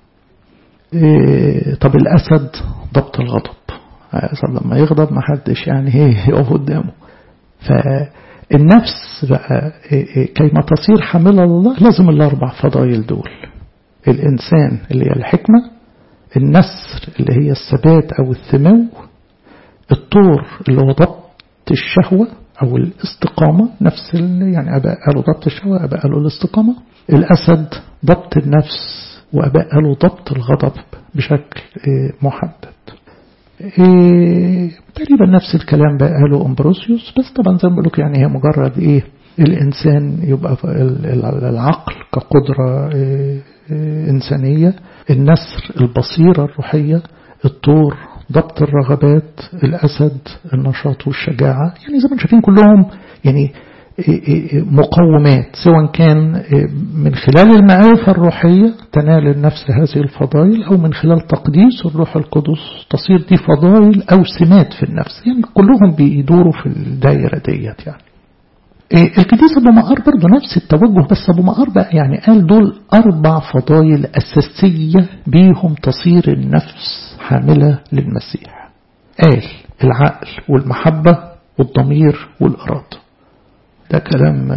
طب الأسد ضبط الغضب الأسد لما يغضب ما حدش يعني يقف قدامه فالنفس بقى كيما تصير حاملة لله لازم الأربع فضائل دول الإنسان اللي هي الحكمة النسر اللي هي الثبات أو الثمو الطور اللي هو ضبط الشهوة أو الاستقامة نفس يعني أباء قالوا ضبط الشهوة أباء قالوا الاستقامة الأسد ضبط النفس وأباء قالوا ضبط الغضب بشكل محدد تقريبا نفس الكلام بقى قاله أمبروسيوس بس طبعا زي ما بقول يعني هي مجرد إيه الإنسان يبقى العقل كقدرة إنسانية النسر البصيرة الروحية الطور ضبط الرغبات الأسد النشاط والشجاعة يعني زي ما شايفين كلهم يعني مقومات سواء كان من خلال المعرفة الروحية تنال النفس هذه الفضائل أو من خلال تقديس الروح القدس تصير دي فضائل أو سمات في النفس يعني كلهم بيدوروا في الدائرة ديت يعني القديس أبو مقار برضه نفس التوجه بس أبو مقار بقى يعني قال دول أربع فضائل أساسية بيهم تصير النفس حاملة للمسيح قال العقل والمحبة والضمير والإرادة ده كلام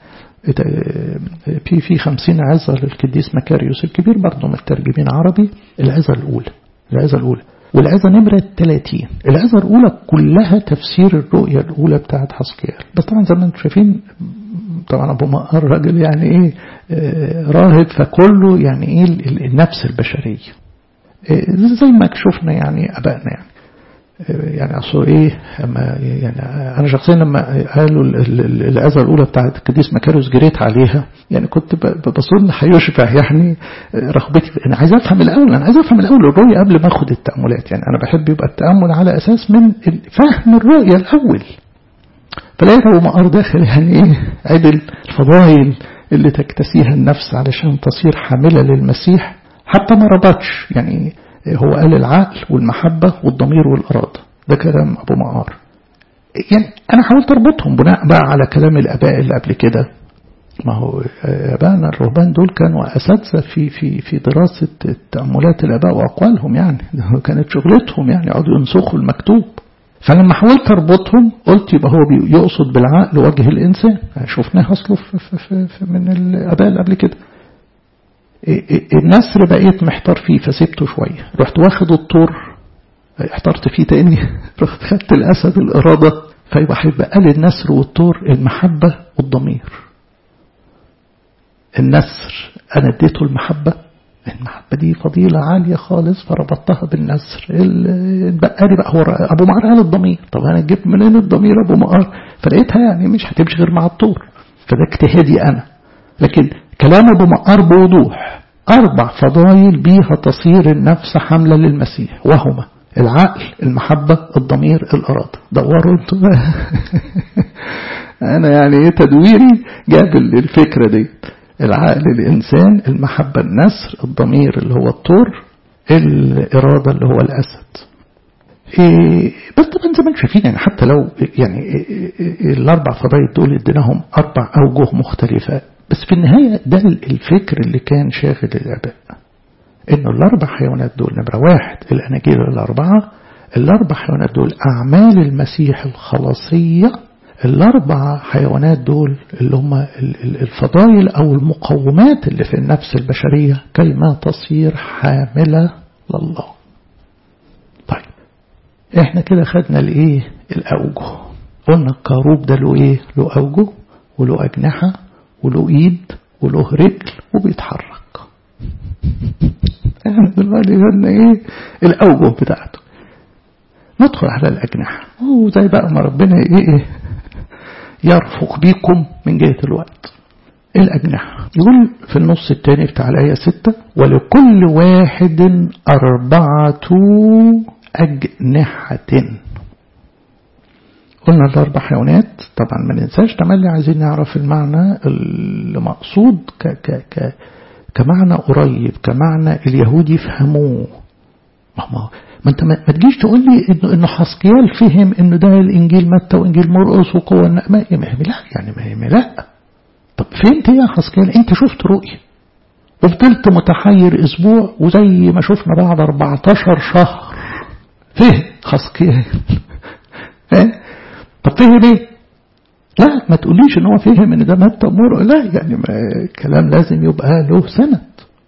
في في خمسين عظة للقديس مكاريوس الكبير برضه مترجمين عربي العظة الأولى العظة الأولى والعظة نمرة 30 العظة الأولى كلها تفسير الرؤية الأولى بتاعت حسكيال بس طبعا زي ما انتم شايفين طبعا أبو مقر راجل يعني إيه راهب فكله يعني إيه النفس البشرية زي ما شفنا يعني أبائنا يعني يعني أصل إيه أما يعني أنا شخصيا لما قالوا العظة الأولى بتاعت القديس مكاريوس جريت عليها يعني كنت بظن هيشبع يعني رغبتي أنا عايز أفهم الأول أنا عايز أفهم الأول الرؤية قبل ما أخد التأملات يعني أنا بحب يبقى التأمل على أساس من فهم الرؤية الأول فلقيت أبو مقر داخل يعني إيه عدل الفضائل اللي تكتسيها النفس علشان تصير حاملة للمسيح حتى ما ربطش يعني هو قال العقل والمحبة والضمير والإرادة ده كلام أبو معار يعني أنا حاولت أربطهم بناء بقى على كلام الآباء اللي قبل كده ما هو آبائنا الرهبان دول كانوا أساتذة في في في دراسة تأملات الآباء وأقوالهم يعني كانت شغلتهم يعني يقعدوا ينسخوا المكتوب فلما حاولت أربطهم قلت يبقى هو يقصد بالعقل وجه الإنسان شفناه أصله في في في في من الآباء اللي قبل كده النسر بقيت محتار فيه فسبته شوية رحت واخد الطور احترت فيه تاني رحت خدت الأسد الإرادة فيبقى هيبقى قال النسر والطور المحبة والضمير النسر أنا اديته المحبة المحبة دي فضيلة عالية خالص فربطتها بالنسر بقى لي بقى هو أبو معار قال الضمير طب أنا جبت منين الضمير أبو معار فلقيتها يعني مش هتمشي غير مع الطور فده اجتهادي أنا لكن كلام أبو مقار بوضوح أربع فضائل بيها تصير النفس حملة للمسيح وهما العقل المحبة الضمير الإرادة دوروا انتوا أنا يعني ايه تدويري جاب الفكرة دي العقل الإنسان المحبة النسر الضمير اللي هو الطور الإرادة اللي هو الأسد إيه بس طبعا زي ما انتم شايفين يعني حتى لو يعني إيه الأربع فضائل دول اديناهم أربع أوجه مختلفة بس في النهاية ده الفكر اللي كان شاغل الآباء إنه الأربع حيوانات دول نمرة واحد الأناجيل الأربعة الأربع حيوانات دول أعمال المسيح الخلاصية الأربع حيوانات دول اللي هم الفضائل أو المقومات اللي في النفس البشرية كيما تصير حاملة لله طيب احنا كده خدنا الايه الأوجه قلنا الكاروب ده له ايه له أوجه وله أجنحة وله ايد وله رجل وبيتحرك احنا دلوقتي خدنا ايه الاوجه بتاعته ندخل على الاجنحه وزي بقى ما ربنا ايه يرفق بيكم من جهه الوقت الأجنحة يقول في النص الثاني بتاع الآية ستة ولكل واحد أربعة أجنحة قلنا الأربع حيوانات طبعا ما ننساش تملي عايزين نعرف المعنى المقصود ك ك ك كمعنى قريب كمعنى اليهود يفهموه ما ما انت ما تجيش تقول لي انه انه حسقيال فهم انه ده الانجيل متى وانجيل مرقس وقوه ما لا يعني ما هي لا طب فهمت ايه يا حسقيال انت شفت رؤيه وفضلت متحير اسبوع وزي ما شفنا بعد 14 شهر فهم حسقيال طب فهم ايه لا ما تقوليش ان هو فهم ان ده متى ومرقس لا يعني ما الكلام لازم يبقى له سند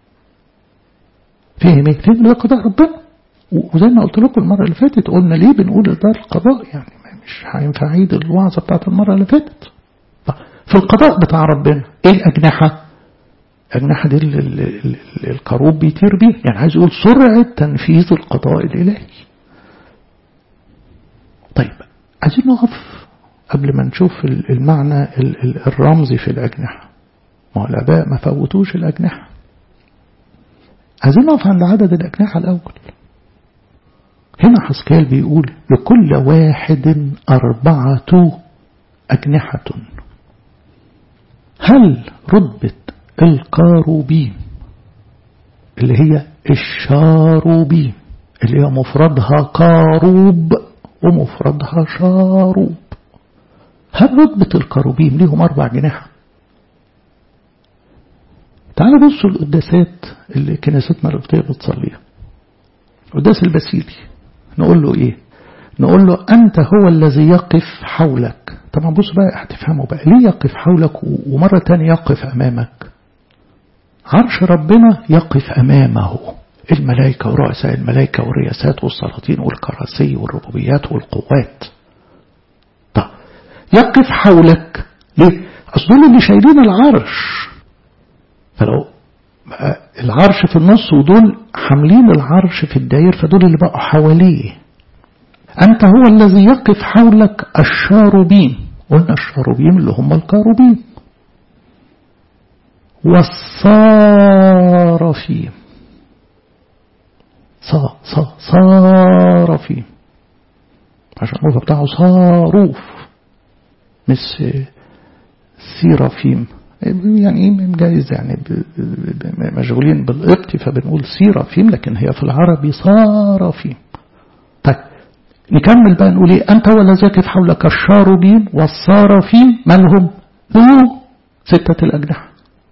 فهم ايه فهم ده قضاء ربنا وزي ما قلت لكم المرة اللي فاتت قلنا ليه بنقول ده القضاء يعني مش هينفع عيد الوعظة بتاعت المرة اللي فاتت في القضاء بتاع ربنا ايه الأجنحة الأجنحة دي الكروب بيطير بيها يعني عايز يقول سرعة تنفيذ القضاء الإلهي طيب عايزين نقف قبل ما نشوف المعنى الرمزي في الأجنحة ما هو الآباء ما فوتوش الأجنحة عايزين نقف عند عدد الأجنحة الأول هنا حسكال بيقول لكل واحد أربعة أجنحة هل رتبة القاروبيم اللي هي الشاروبيم اللي هي مفردها قاروب ومفردها شاروب هل رتبة القاروبيم ليهم أربع جناح تعالوا بصوا القداسات اللي كنيستنا القبطية بتصليها قداس البسيلي نقول له ايه نقول له انت هو الذي يقف حولك طبعا بص بقى هتفهموا بقى ليه يقف حولك ومرة تانية يقف امامك عرش ربنا يقف امامه الملائكة ورؤساء الملائكة والرياسات والسلاطين والكراسي والربوبيات والقوات طب يقف حولك ليه اصل دول اللي شايلين العرش فلو العرش في النص ودول حاملين العرش في الداير فدول اللي بقوا حواليه أنت هو الذي يقف حولك الشاروبين قلنا الشاروبين اللي هم الكاروبين والصارفين صا صا صارفين عشان الروح بتاعه صاروف مش سيرافيم يعني جايز يعني مشغولين بالقبط فبنقول سيرافيم لكن هي في العربي صارفيم طيب نكمل بقى نقول ايه انت هو الذي يقف حولك الشاربين والصارفين مالهم ذو ستة الأجنحة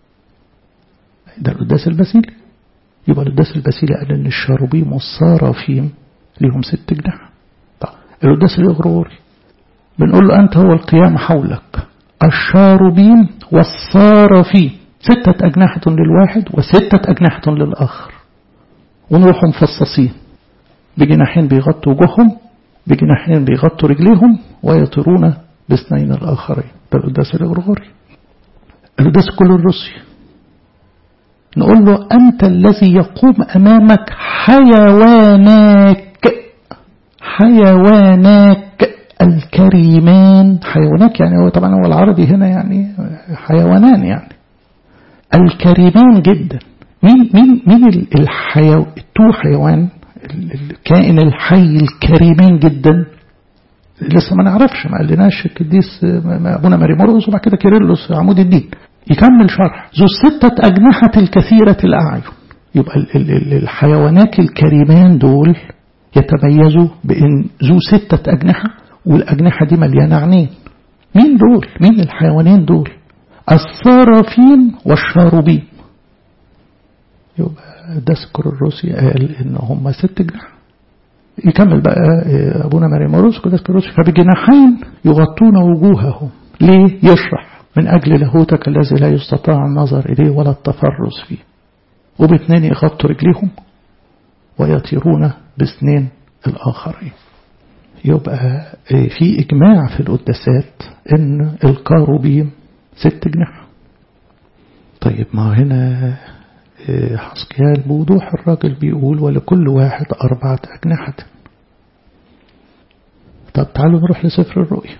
ده القداس البسيلي يبقى القداس البسيلي قال ان الشاربين والصارفين ليهم ست أجنحة طيب القداس الإغروري بنقول له أنت هو القيام حولك الشاربين والصارفين ستة أجنحة للواحد وستة أجنحة للآخر ونروح مفصصين بجناحين بيغطوا وجوههم بجناحين بيغطوا رجليهم ويطيرون باثنين الآخرين ده القداس الغرغوري القداس كله الروسي نقول له أنت الذي يقوم أمامك حيوانك حيوانك الكريمان حيوانك يعني هو طبعا هو العربي هنا يعني حيوانان يعني الكريمان جدا مين مين مين الحيو التو حيوان الكائن الحي الكريمان جدا لسه ما نعرفش ما قالناش القديس ابونا ماري مرقس وبعد كده كيرلس عمود الدين يكمل شرح ذو ستة أجنحة الكثيرة الأعين يبقى الحيوانات الكريمان دول يتميزوا بأن ذو ستة أجنحة والأجنحة دي مليانة عينين مين دول مين الحيوانين دول الصرافين والشاروبين يبقى دسكر الروسي قال ان هم ست جناح يكمل بقى ابونا مريم روس دسكر الروسي فبجناحين يغطون وجوههم ليه يشرح من اجل لاهوتك الذي لا يستطاع النظر اليه ولا التفرس فيه وباثنين يغطوا رجليهم ويطيرون باثنين الاخرين يبقى في إجماع في القداسات إن الكاروبيم ست جناح طيب ما هنا حسكيال بوضوح الراجل بيقول ولكل واحد أربعة أجنحة طب تعالوا نروح لسفر الرؤيا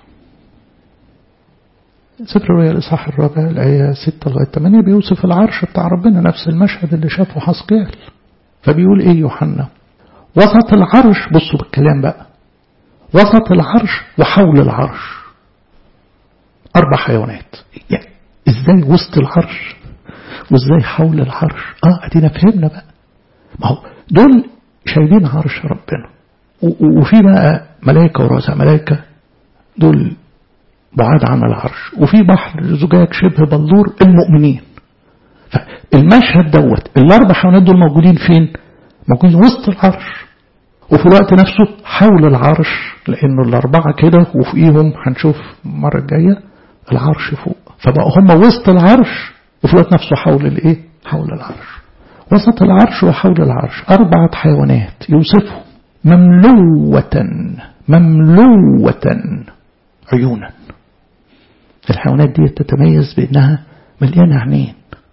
سفر الرؤيا الإصحاح الرابع الآية 6 لغاية 8 بيوصف العرش بتاع ربنا نفس المشهد اللي شافه حسكيال فبيقول إيه يوحنا وسط العرش بصوا بالكلام بقى وسط العرش وحول العرش أربع حيوانات يعني إزاي وسط العرش وإزاي حول العرش آه أدينا فهمنا بقى ما هو دول شايلين عرش ربنا وفي بقى ملائكة ورؤساء ملائكة دول بعاد عن العرش وفي بحر زجاج شبه بلور المؤمنين فالمشهد دوت الأربع حيوانات دول موجودين فين؟ موجودين وسط العرش وفي الوقت نفسه حول العرش لأنه الأربعة كده وفوقيهم هنشوف المرة الجاية العرش فوق فبقوا هم وسط العرش وفي الوقت نفسه حول الإيه؟ حول العرش وسط العرش وحول العرش أربعة حيوانات يوصفهم مملوة مملوة عيونا الحيوانات دي تتميز بأنها مليانة عينين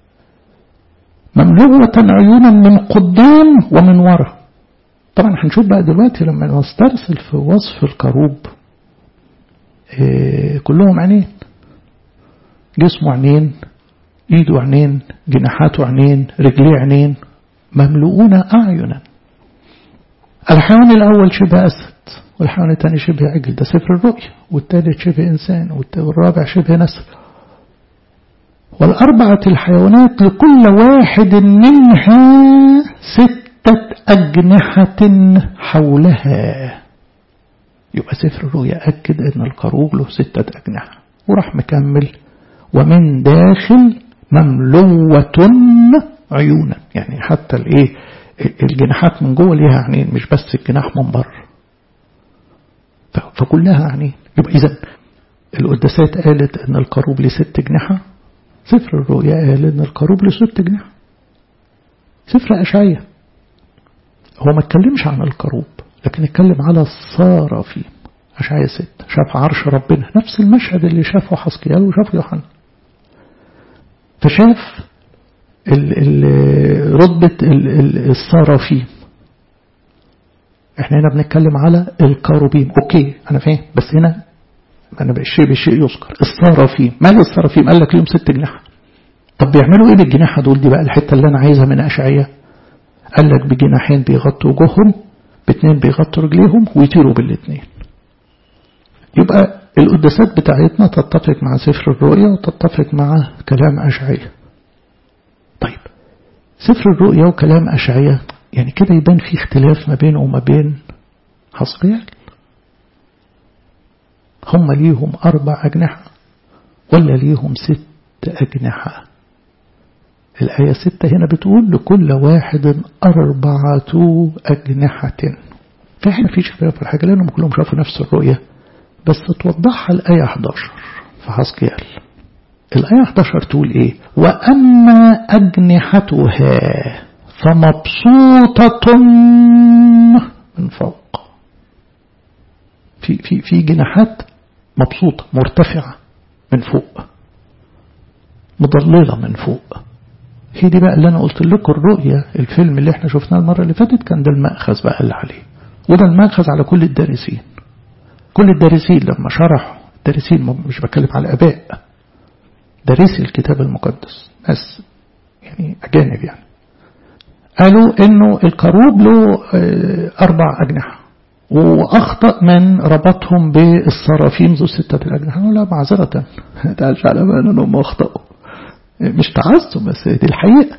مملوة عيونا من قدام ومن وراء طبعا هنشوف بقى دلوقتي لما نسترسل في وصف الكروب إيه كلهم عينين جسمه عينين ايده عينين جناحاته عينين رجليه عينين مملؤون اعينا الحيوان الاول شبه اسد والحيوان الثاني شبه عجل ده سفر الرؤيا والثالث شبه انسان والرابع شبه نسر والأربعة الحيوانات لكل واحد منها ستة أجنحة حولها يبقى سفر الرؤيا أكد أن القروب له ستة أجنحة وراح مكمل ومن داخل مملوة عيونا يعني حتى الايه الجناحات من جوه ليها عينين مش بس الجناح من بره فكلها عينين يبقى اذا القداسات قالت ان القروب ليه ست جناحه سفر الرؤيا قال ان القروب له ست جناح سفر اشعيا هو ما اتكلمش عن القروب لكن اتكلم على الصارفين اشعيا ست شاف عرش ربنا نفس المشهد اللي شافه حسكيال وشافه يوحنا فشاف ال ال رتبة الصرافيم احنا هنا بنتكلم على الكاروبيم اوكي انا فاهم بس هنا انا الشيء بالشيء يذكر الصرافيم مال الصرافيم قال لك ليهم ست جناح طب بيعملوا ايه بالجناحة دول دي بقى الحتة اللي انا عايزها من اشعية قال لك بجناحين بيغطوا وجوههم باتنين بيغطوا رجليهم ويطيروا بالاتنين يبقى القداسات بتاعتنا تتفق مع سفر الرؤيا وتتفق مع كلام أشعية طيب سفر الرؤيا وكلام أشعية يعني كده يبان في اختلاف ما بينه وما بين حسقيال هم ليهم أربع أجنحة ولا ليهم ست أجنحة الآية ستة هنا بتقول لكل واحد أربعة أجنحة فإحنا في شفاء في الحاجة لأنهم كلهم شافوا نفس الرؤية بس توضحها الآية 11 في حسقيال الآية 11 تقول إيه وأما أجنحتها فمبسوطة من فوق في في في جناحات مبسوطة مرتفعة من فوق مضللة من فوق هي دي بقى اللي أنا قلت لكم الرؤية الفيلم اللي احنا شفناه المرة اللي فاتت كان ده المأخذ بقى اللي عليه وده المأخذ على كل الدارسين كل الدارسين لما شرحوا الدارسين مش بتكلم على الآباء دارسي الكتاب المقدس ناس يعني أجانب يعني قالوا إنه الكروب له أربع أجنحة وأخطأ من ربطهم بالصرافيم ذو ستة الأجنحة لا معذرة ما تعالش على بالنا أنهم أخطأوا مش تعصب بس دي الحقيقة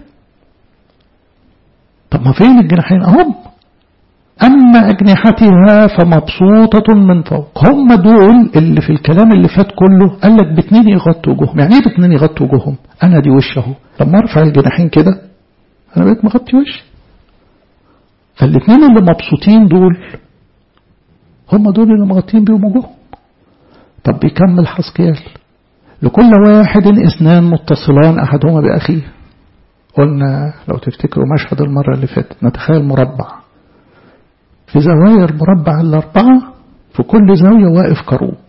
طب ما فين الجناحين أهم أما أجنحتها فمبسوطة من فوق هم دول اللي في الكلام اللي فات كله قال لك باتنين يغطوا وجوههم يعني ايه باتنين يغطوا وجوههم أنا دي وش اهو لما أرفع الجناحين كده أنا بقيت مغطي وشي فالاتنين اللي مبسوطين دول هم دول اللي مغطين بيهم وجوههم طب بيكمل حسكيال لكل واحد اثنان متصلان أحدهما بأخيه قلنا لو تفتكروا مشهد المرة اللي فاتت نتخيل مربع في زوايا المربع الأربعة في كل زاوية واقف كروب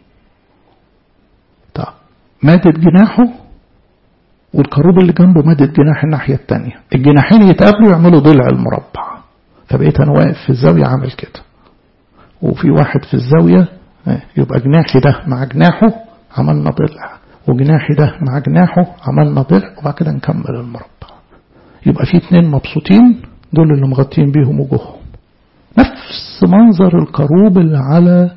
طب مادد جناحه والكروب اللي جنبه مادد جناح الناحية التانية الجناحين يتقابلوا يعملوا ضلع المربع فبقيت أنا واقف في الزاوية عامل كده وفي واحد في الزاوية يبقى جناحي ده مع جناحه عملنا ضلع وجناحي ده مع جناحه عملنا ضلع وبعد كده نكمل المربع يبقى في اتنين مبسوطين دول اللي مغطين بيهم وجوههم نفس نفس منظر الكروب اللي على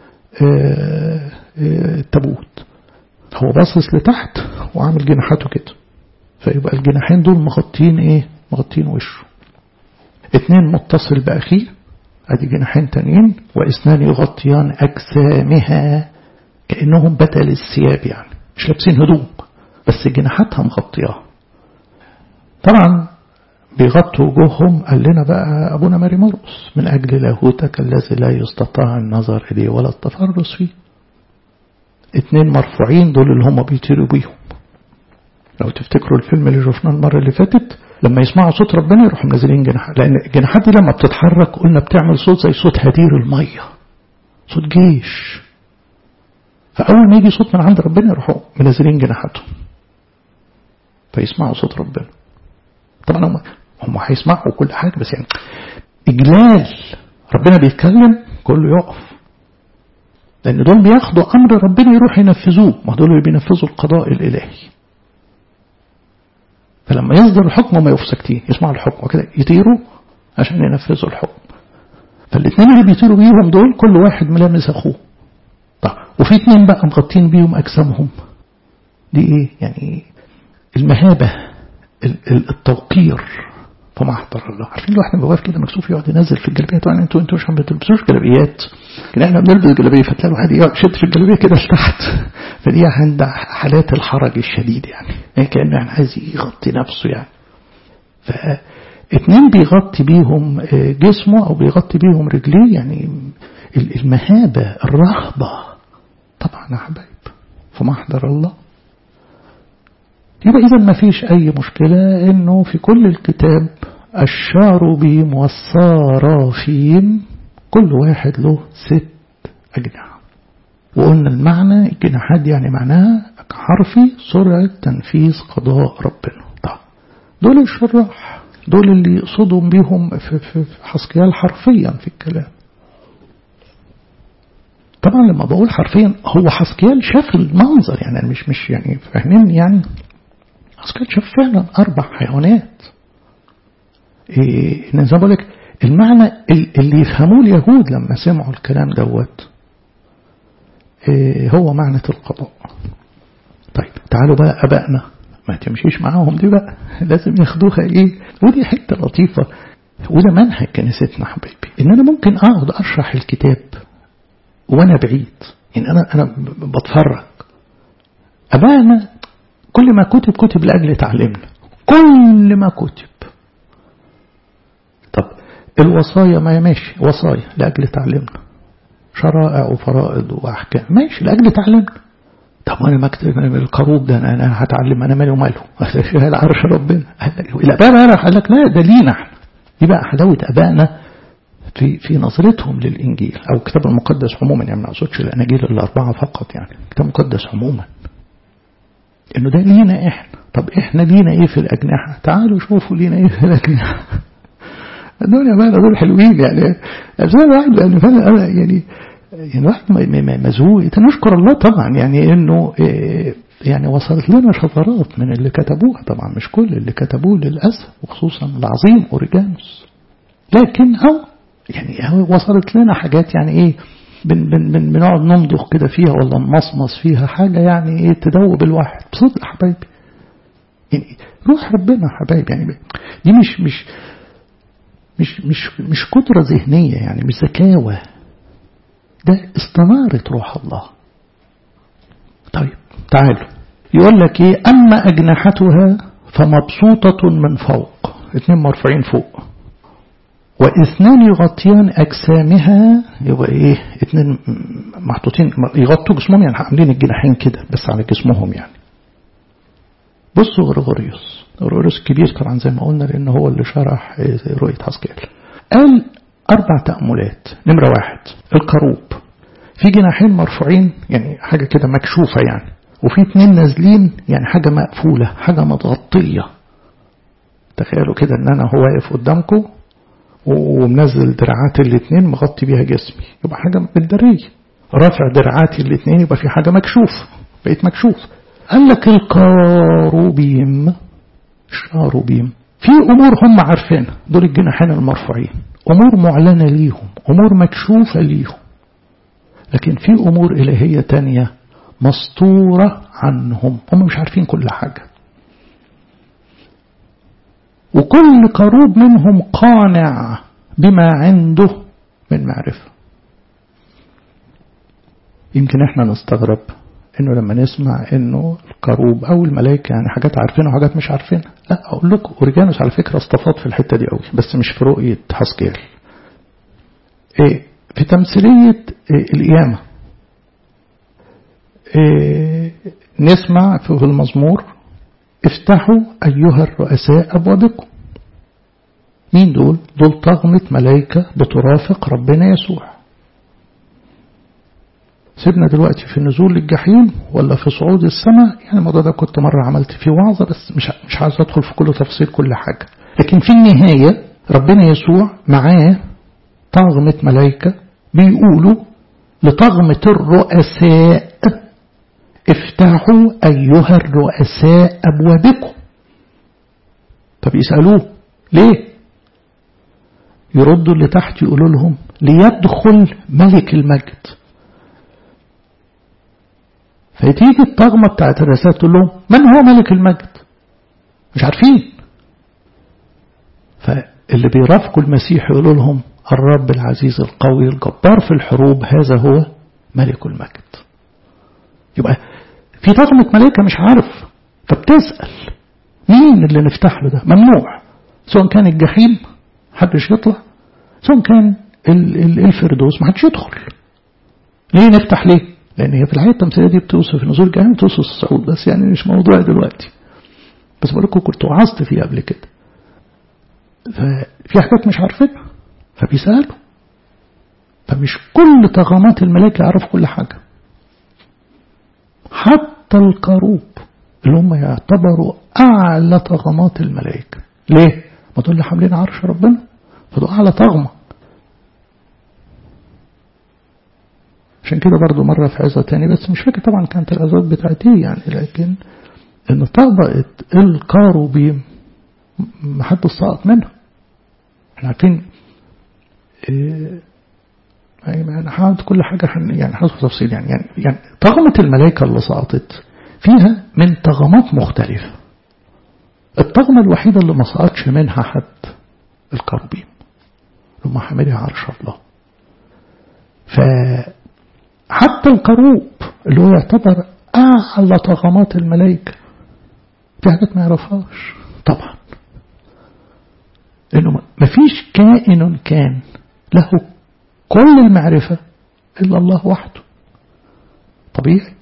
التابوت هو باصص لتحت وعامل جناحاته كده فيبقى الجناحين دول مغطين ايه مغطين وشه اتنين متصل بأخيه ادي جناحين تانيين واثنان يغطيان اجسامها كأنهم بدل الثياب يعني مش لابسين هدوم بس جناحاتها مغطياها طبعا بيغطوا وجوههم قال لنا بقى أبونا ماري مرقس من أجل لاهوتك الذي لا يستطاع النظر إليه ولا التفرس فيه اتنين مرفوعين دول اللي هم بيطيروا بيهم لو تفتكروا الفيلم اللي شفناه المرة اللي فاتت لما يسمعوا صوت ربنا يروحوا منزلين جناحات لأن الجناحات دي لما بتتحرك قلنا بتعمل صوت زي صوت هدير المية صوت جيش فأول ما يجي صوت من عند ربنا يروحوا منزلين جناحاتهم فيسمعوا صوت ربنا طبعا هم هم هيسمعوا كل حاجة بس يعني إجلال ربنا بيتكلم كله يقف لأن دول بياخدوا أمر ربنا يروح ينفذوه ما دول اللي بينفذوا القضاء الإلهي فلما يصدر الحكم هم يقفوا ساكتين يسمعوا الحكم وكده يطيروا عشان ينفذوا الحكم فالاثنين اللي بيطيروا بيهم دول كل واحد ملامس أخوه طيب وفي اثنين بقى مغطين بيهم أجسامهم دي إيه يعني المهابة التوقير فما احضر الله عارفين الواحد لما واقف كده مكسوف يقعد ينزل في الجلابيه طبعا انتوا انتوا مش ما بتلبسوش جلابيات لكن احنا بنلبس جلابيه فتلاقي الواحد يشد في الجلابيه كده لتحت فدي عند حالات الحرج الشديد يعني, يعني كانه يعني عايز يغطي نفسه يعني فاتنين بيغطي بيهم جسمه او بيغطي بيهم رجليه يعني المهابه الرهبه طبعا يا حبايب فما احضر الله يبقى إذا ما فيش أي مشكلة إنه في كل الكتاب الشاربيم والصارافيم كل واحد له ست أجنحة وقلنا المعنى الجناحات يعني معناها حرفي سرعة تنفيذ قضاء ربنا طب دول الشراح دول اللي يقصدهم بيهم في, في, في حسكيال حرفيا في الكلام طبعا لما بقول حرفيا هو حسكيال شاف المنظر يعني مش مش يعني فاهمين يعني حسكيال شاف فعلا أربع حيوانات إيه زي ما بقول لك المعنى اللي يفهموه اليهود لما سمعوا الكلام دوت إيه هو معنى القضاء طيب تعالوا بقى أبائنا ما تمشيش معاهم دي بقى لازم ياخدوها ايه ودي حتة لطيفة وده منهج كنيستنا حبايبي ان انا ممكن اقعد اشرح الكتاب وانا بعيد يعني انا انا بتفرج ابائنا كل ما كتب كتب لاجل تعليمنا كل ما كتب طب الوصايا ما ماشي وصايا لاجل تعليمنا شرائع وفرائض واحكام ماشي لاجل تعليمنا طب وانا مكتب القروب ده انا, أنا هتعلم انا مالي وماله هذا عرش ربنا الاباء بقى قال لك لا ده لينا احنا دي بقى حلاوه ابائنا في في نظرتهم للانجيل او الكتاب المقدس عموما يعني ما اقصدش الاناجيل الاربعه فقط يعني الكتاب المقدس عموما انه ده لينا احنا طب احنا لينا ايه في الاجنحه تعالوا شوفوا لينا ايه في الاجنحه الدنيا بقى دول حلوين يعني ازاي الواحد يعني فعلا يعني يعني الواحد مزهوق نشكر الله طبعا يعني انه يعني وصلت لنا شطرات من اللي كتبوها طبعا مش كل اللي كتبوه للاسف وخصوصا العظيم اوريجانوس لكن هو يعني وصلت لنا حاجات يعني ايه بن بن بن بنقعد نمضغ كده فيها ولا نمصمص فيها حاجة يعني ايه تدوب الواحد بصدق حبايبي يعني روح ربنا حبايبي يعني دي مش مش مش مش مش قدرة ذهنية يعني مش ذكاوة ده استنارة روح الله طيب تعالوا يقول لك ايه اما اجنحتها فمبسوطة من فوق اثنين مرفوعين فوق واثنان يغطيان اجسامها يبقى ايه اثنين محطوطين يغطوا جسمهم يعني عاملين الجناحين كده بس على جسمهم يعني بصوا غرغوريوس غرغوريوس كبير طبعا زي ما قلنا لان هو اللي شرح رؤية حسكيل قال اربع تأملات نمرة واحد الكروب في جناحين مرفوعين يعني حاجة كده مكشوفة يعني وفي اتنين نازلين يعني حاجة مقفولة حاجة متغطية تخيلوا كده ان انا هو واقف قدامكم ومنزل دراعات الاثنين مغطي بيها جسمي يبقى حاجة متدرية رافع دراعاتي الاثنين يبقى في حاجة مكشوف بقيت مكشوف قال لك الكاروبيم الشاروبيم في أمور هم عارفينها دول الجناحين المرفوعين أمور معلنة ليهم أمور مكشوفة ليهم لكن في أمور إلهية تانية مسطورة عنهم هم مش عارفين كل حاجة وكل قروب منهم قانع بما عنده من معرفة يمكن احنا نستغرب انه لما نسمع انه الكروب او الملائكة يعني حاجات عارفينها وحاجات مش عارفينها لا اقول لكم اورجانوس على فكرة استفاض في الحتة دي قوي بس مش في رؤية حسكيل ايه في تمثيلية إيه القيامة إيه نسمع في المزمور افتحوا أيها الرؤساء أبوابكم مين دول؟ دول طغمة ملائكة بترافق ربنا يسوع سيبنا دلوقتي في نزول الجحيم ولا في صعود السماء يعني الموضوع ده كنت مرة عملت فيه وعظة بس مش مش عايز أدخل في كل تفصيل كل حاجة لكن في النهاية ربنا يسوع معاه طغمة ملائكة بيقولوا لطغمة الرؤساء افتحوا أيها الرؤساء أبوابكم طب يسألوه ليه يردوا اللي تحت يقولوا لهم ليدخل ملك المجد فتيجي الطغمة بتاعت الرسالة تقول لهم من هو ملك المجد مش عارفين فاللي بيرافقوا المسيح يقولوا لهم الرب العزيز القوي الجبار في الحروب هذا هو ملك المجد يبقى في طغمة ملائكة مش عارف فبتسأل مين اللي نفتح له ده ممنوع سواء كان الجحيم محدش يطلع سواء كان الفردوس محدش يدخل ليه نفتح ليه لان هي في الحقيقه التمثيليه دي بتوصف نزول الجحيم بتوصف الصعود بس يعني مش موضوعي دلوقتي بس بقول لكم كنت وعظت فيه قبل كده ففي حاجات مش عارفينها فبيسالوا فمش كل طغمات الملائكه يعرف كل حاجه حتى الكروب اللي هم يعتبروا اعلى طغمات الملائكه ليه ما دول اللي حاملين عرش ربنا فدول اعلى طغمه عشان كده برضو مرة في عظة تاني بس مش فاكر طبعا كانت العظات بتاعتي يعني لكن ان طبقة الكاروبيم محدش سقط منها احنا عارفين ايه يعني هحاول كل حاجة يعني حسب تفصيل يعني يعني يعني طغمة الملائكة اللي سقطت فيها من طغمات مختلفة الطغمة الوحيدة اللي ما سقطش منها حد الكروبيم اللي هم حاملين عرش الله ف حتى الكروب اللي هو يعتبر أعلى طغمات الملائكة في حاجات ما يعرفهاش طبعا لأنه ما فيش كائن كان له كل المعرفة إلا الله وحده طبيعي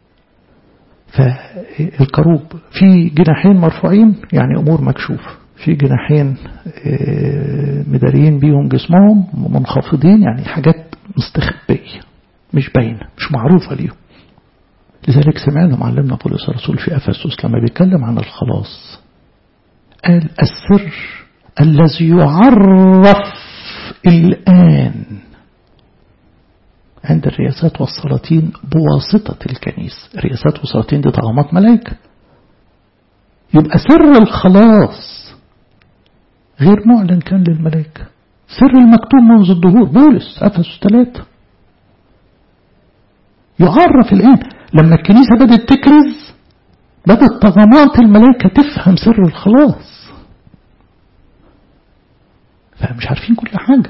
فالكروب في جناحين مرفوعين يعني أمور مكشوفة في جناحين مدارين بيهم جسمهم منخفضين يعني حاجات مستخبية مش باينة مش معروفة ليهم لذلك سمعنا معلمنا بولس الرسول في أفسس لما بيتكلم عن الخلاص قال السر الذي يعرف الآن عند الرياسات والسلاطين بواسطة الكنيسة الرياسات والسلاطين دي طغمات ملائكة يبقى سر الخلاص غير معلن كان للملائكة سر المكتوب منذ الظهور بولس أفسس ثلاثة يعرف الآن لما الكنيسة بدأت تكرز بدأت طغمات الملائكة تفهم سر الخلاص فمش عارفين كل حاجة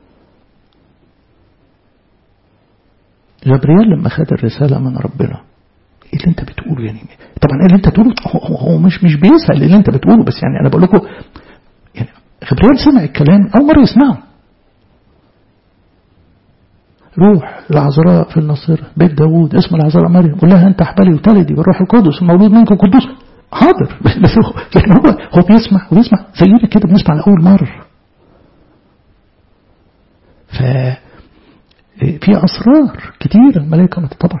جبريل لما خد الرسالة من ربنا ايه اللي انت بتقوله يعني طبعا ايه اللي انت بتقوله هو, هو مش مش بيسأل اللي انت بتقوله بس يعني انا بقول لكم يعني جبريل سمع الكلام اول مرة يسمعه روح العذراء في النصير بيت داوود اسم العذراء مريم قول لها انت احبلي وتلدي بالروح القدس المولود منكم قدوس حاضر بس هو يعني هو هو بيسمع ويسمع زينا كده بنسمع لاول مره ف في اسرار كتيره الملائكه طبعا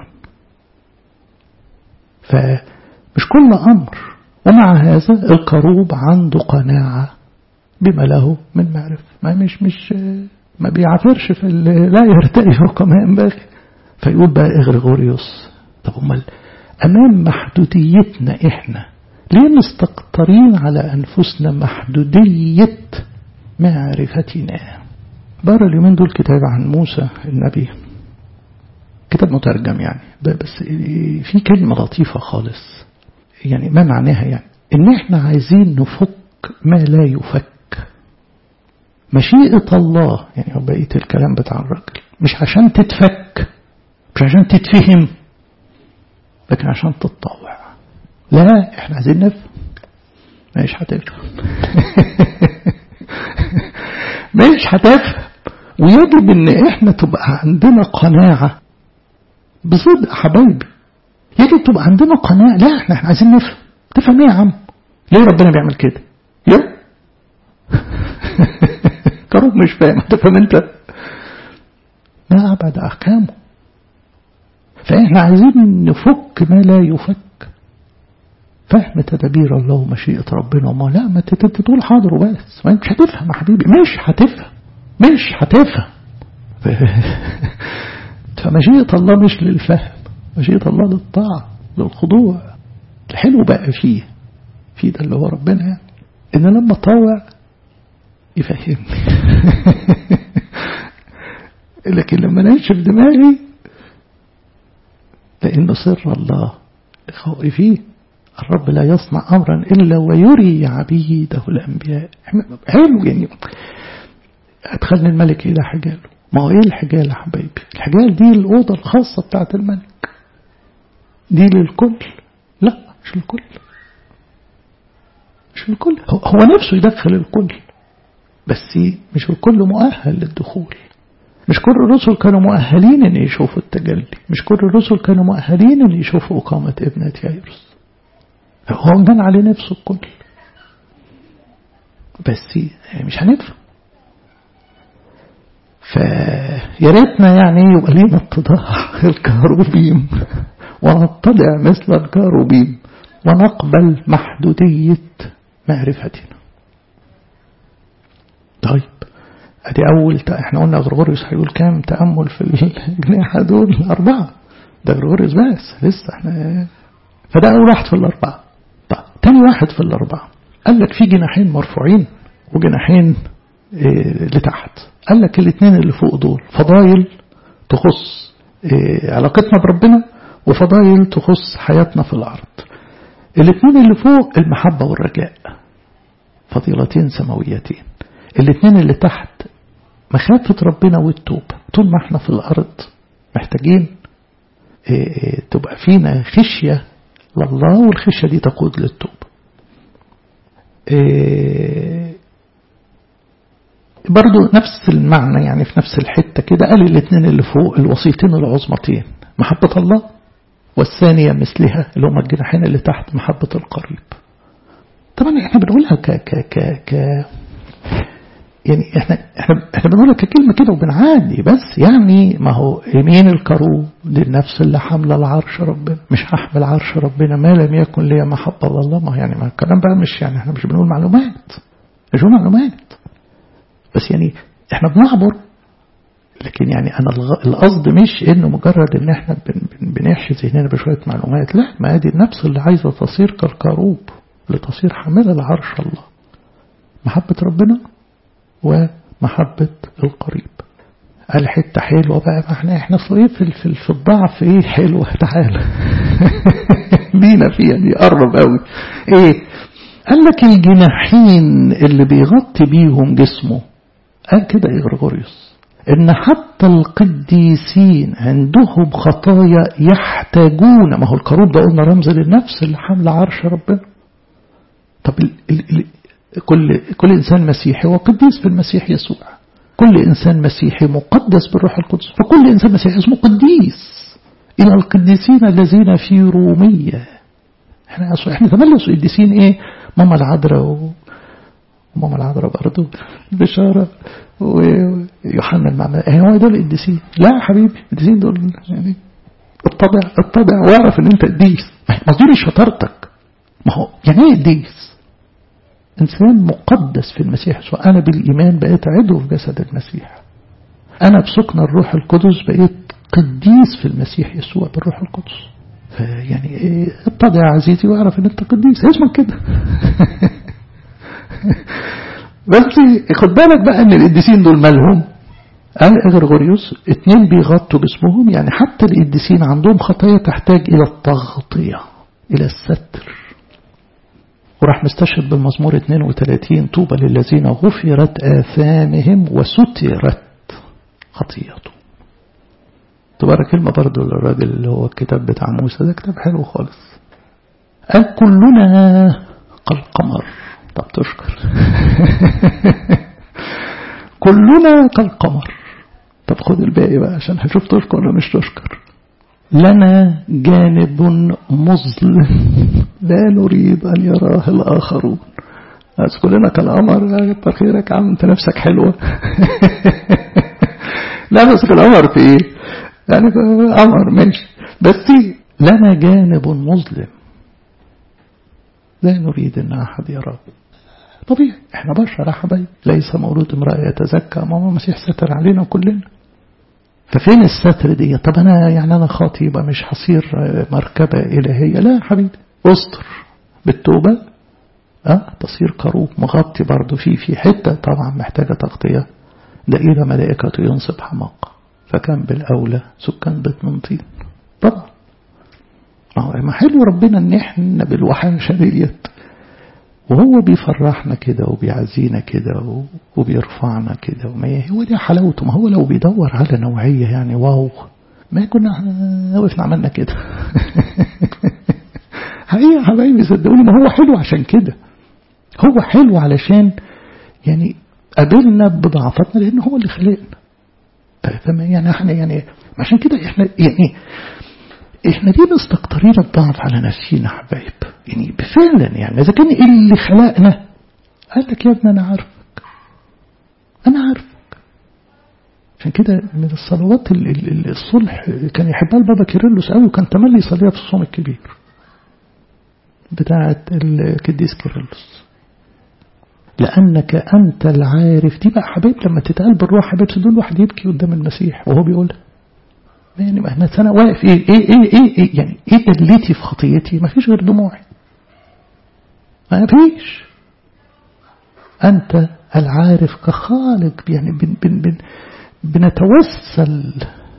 فمش كل امر ومع هذا الكروب عنده قناعه بما له من معرفه ما مش مش ما بيعافرش في لا يرتقي كما ينبغي فيقول بقى إغريغوريوس طب امال أمام محدوديتنا إحنا ليه مستقطرين على أنفسنا محدودية معرفتنا بقرا اليومين دول كتاب عن موسى النبي كتاب مترجم يعني بس في كلمة لطيفة خالص يعني ما معناها يعني ان احنا عايزين نفك ما لا يفك مشيئة الله يعني هو بقية الكلام بتاع الراجل مش عشان تتفك مش عشان تتفهم لكن عشان تتطوع لا احنا عايزين نفهم مش هتفهم مش هتفهم ويجب ان احنا تبقى عندنا قناعة بصدق حبايبي يجب تبقى عندنا قناعة لا احنا احنا عايزين نفهم تفهم ايه يا عم ليه ربنا بيعمل كده ليه كروب مش فاهم تفهم انت لا ابعد احكامه فاحنا عايزين نفك ما لا يفك فهم تدابير الله ومشيئة ربنا وما لا ما تقول حاضر وبس مش هتفهم يا حبيبي مش هتفهم مش هتفهم فمشيئة الله مش للفهم مشيئة الله للطاعة للخضوع الحلو بقى فيه فيه ده اللي هو ربنا يعني ان لما طاوع يفهمني لكن لما ننشف دماغي لأنه سر الله لخوفيه الرب لا يصنع أمرا إلا ويري عبيده الأنبياء حلو يعني أدخلني الملك إلى حجاله ما هو إيه الحجال يا حبايبي الحجال دي الأوضة الخاصة بتاعت الملك دي للكل لا مش الكل مش الكل هو نفسه يدخل الكل بس مش الكل مؤهل للدخول مش كل الرسل كانوا مؤهلين ان يشوفوا التجلي مش كل الرسل كانوا مؤهلين ان يشوفوا إقامة ابنة يايرس هو جان عليه نفسه الكل بس مش هنفهم فيا ريتنا يعني يبقى لينا اتضاع الكاروبيم ونتضع مثل الكاروبيم ونقبل محدودية معرفتنا طيب ادي اول احنا قلنا غرغوريوس هيقول كام تأمل في الجناحة دول أربعة ده غرغوريوس بس لسه احنا فده أول واحد في الأربعة طيب تاني واحد في الأربعة قال لك في جناحين مرفوعين وجناحين اه لتحت قال لك الاثنين اللي فوق دول فضايل تخص اه علاقتنا بربنا وفضايل تخص حياتنا في الأرض الاثنين اللي فوق المحبة والرجاء فضيلتين سماويتين الاثنين اللي تحت مخافة ربنا والتوبة طول ما احنا في الأرض محتاجين اه تبقى فينا خشية لله والخشية دي تقود للتوبة برضو نفس المعنى يعني في نفس الحتة كده قال الاثنين اللي فوق الوصيتين العظمتين محبة الله والثانية مثلها اللي هم الجناحين اللي تحت محبة القريب طبعا احنا بنقولها ك ك ك ك يعني احنا احنا احنا بنقولها ككلمه كده وبنعادي بس يعني ما هو يمين الكروب للنفس اللي حامله العرش ربنا مش هحمل عرش ربنا ما لم يكن لي محبه الله ما يعني ما الكلام بقى مش يعني احنا مش بنقول معلومات مش بنقول معلومات بس يعني احنا بنعبر لكن يعني انا القصد مش انه مجرد ان احنا بنحشي ذهننا بشويه معلومات لا ما دي النفس اللي عايزه تصير كالكروب لتصير حامله العرش الله محبه ربنا ومحبة القريب قال حتة حلوة بقى ما احنا احنا في في, في, في الضعف ايه حلوة تعالى بينا فيها دي قرب قوي ايه قال لك الجناحين اللي بيغطي بيهم جسمه قال كده يا غرغوريوس ان حتى القديسين عندهم خطايا يحتاجون ما هو الكروب ده قلنا رمز للنفس اللي حامله عرش ربنا طب ال ال كل كل إنسان مسيحي هو قديس في المسيح يسوع كل إنسان مسيحي مقدس بالروح القدس فكل إنسان مسيحي اسمه قديس إلى القديسين الذين في رومية احنا احنا تملس قديسين ايه ماما العذراء وماما العذراء برضه بشارة ويوحنا المعمدان يعني هو دول قديسين لا يا حبيبي القديسين دول يعني اتضع اتضع واعرف ان انت قديس ما دي مش شطارتك ما هو يعني ايه قديس إنسان مقدس في المسيح يسوع أنا بالإيمان بقيت عضو في جسد المسيح أنا بسكن الروح القدس بقيت قديس في المسيح يسوع بالروح القدس فيعني إيه اتضع يا عزيزي واعرف ان انت قديس اسمك كده بس خد بالك بقى ان القديسين دول مالهم قال إغرغوريوس اتنين بيغطوا جسمهم يعني حتى القديسين عندهم خطايا تحتاج إلى التغطية إلى الستر وراح مستشهد بالمزمور 32 طوبى للذين غفرت آثامهم وسترت خطيئته تبقى كلمة برضه للراجل اللي هو الكتاب بتاع موسى ده كتاب حلو خالص قال كلنا كالقمر طب تشكر كلنا كالقمر طب خد الباقي بقى عشان هشوف تشكر ولا مش تشكر لنا جانب مظلم لا نريد أن يراه الآخرون بس كلنا كالقمر كتر خيرك عم انت نفسك حلوة لا بس القمر في ايه يعني قمر ماشي بس لنا جانب مظلم لا نريد ان احد يراه طبيعي احنا بشر يا حبايبي ليس مولود امرأة يتزكى ماما المسيح ستر علينا كلنا ففين الستر دي طب انا يعني انا خاطي يبقى مش هصير مركبة الهية لا يا حبيبي استر بالتوبة اه تصير كروب مغطي برضه في في حتة طبعا محتاجة تغطية ده إلى ملائكة ينصب حماقة فكان بالأولى سكان بيت من طين طبعا ما حلو ربنا ان احنا بالوحاشة ديت وهو بيفرحنا كده وبيعزينا كده وبيرفعنا كده وما هو دي حلاوته ما هو لو بيدور على نوعية يعني واو ما كنا وقفنا عملنا كده حقيقة يا حبايبي صدقوني ما هو حلو عشان كده هو حلو علشان يعني قابلنا بضعفتنا لأن هو اللي خلقنا يعني احنا يعني عشان كده احنا يعني احنا ليه مستكترين الضعف على نفسينا حبايب يعني فعلا يعني اذا كان اللي خلقنا قال لك يا ابني انا عارفك انا عارفك عشان كده من الصلوات الصلح كان يحبها البابا كيرلس قوي وكان تملي يصليها في الصوم الكبير بتاعة القديس كيرلس لأنك أنت العارف دي بقى حبايب لما تتقال بالروح حبايب صدق الواحد يبكي قدام المسيح وهو بيقولها يعني ما احنا انا واقف ايه ايه ايه ايه, إيه يعني ايه دلتي في خطيتي ما فيش غير دموعي ما فيش انت العارف كخالق يعني بن بن بن بنتوسل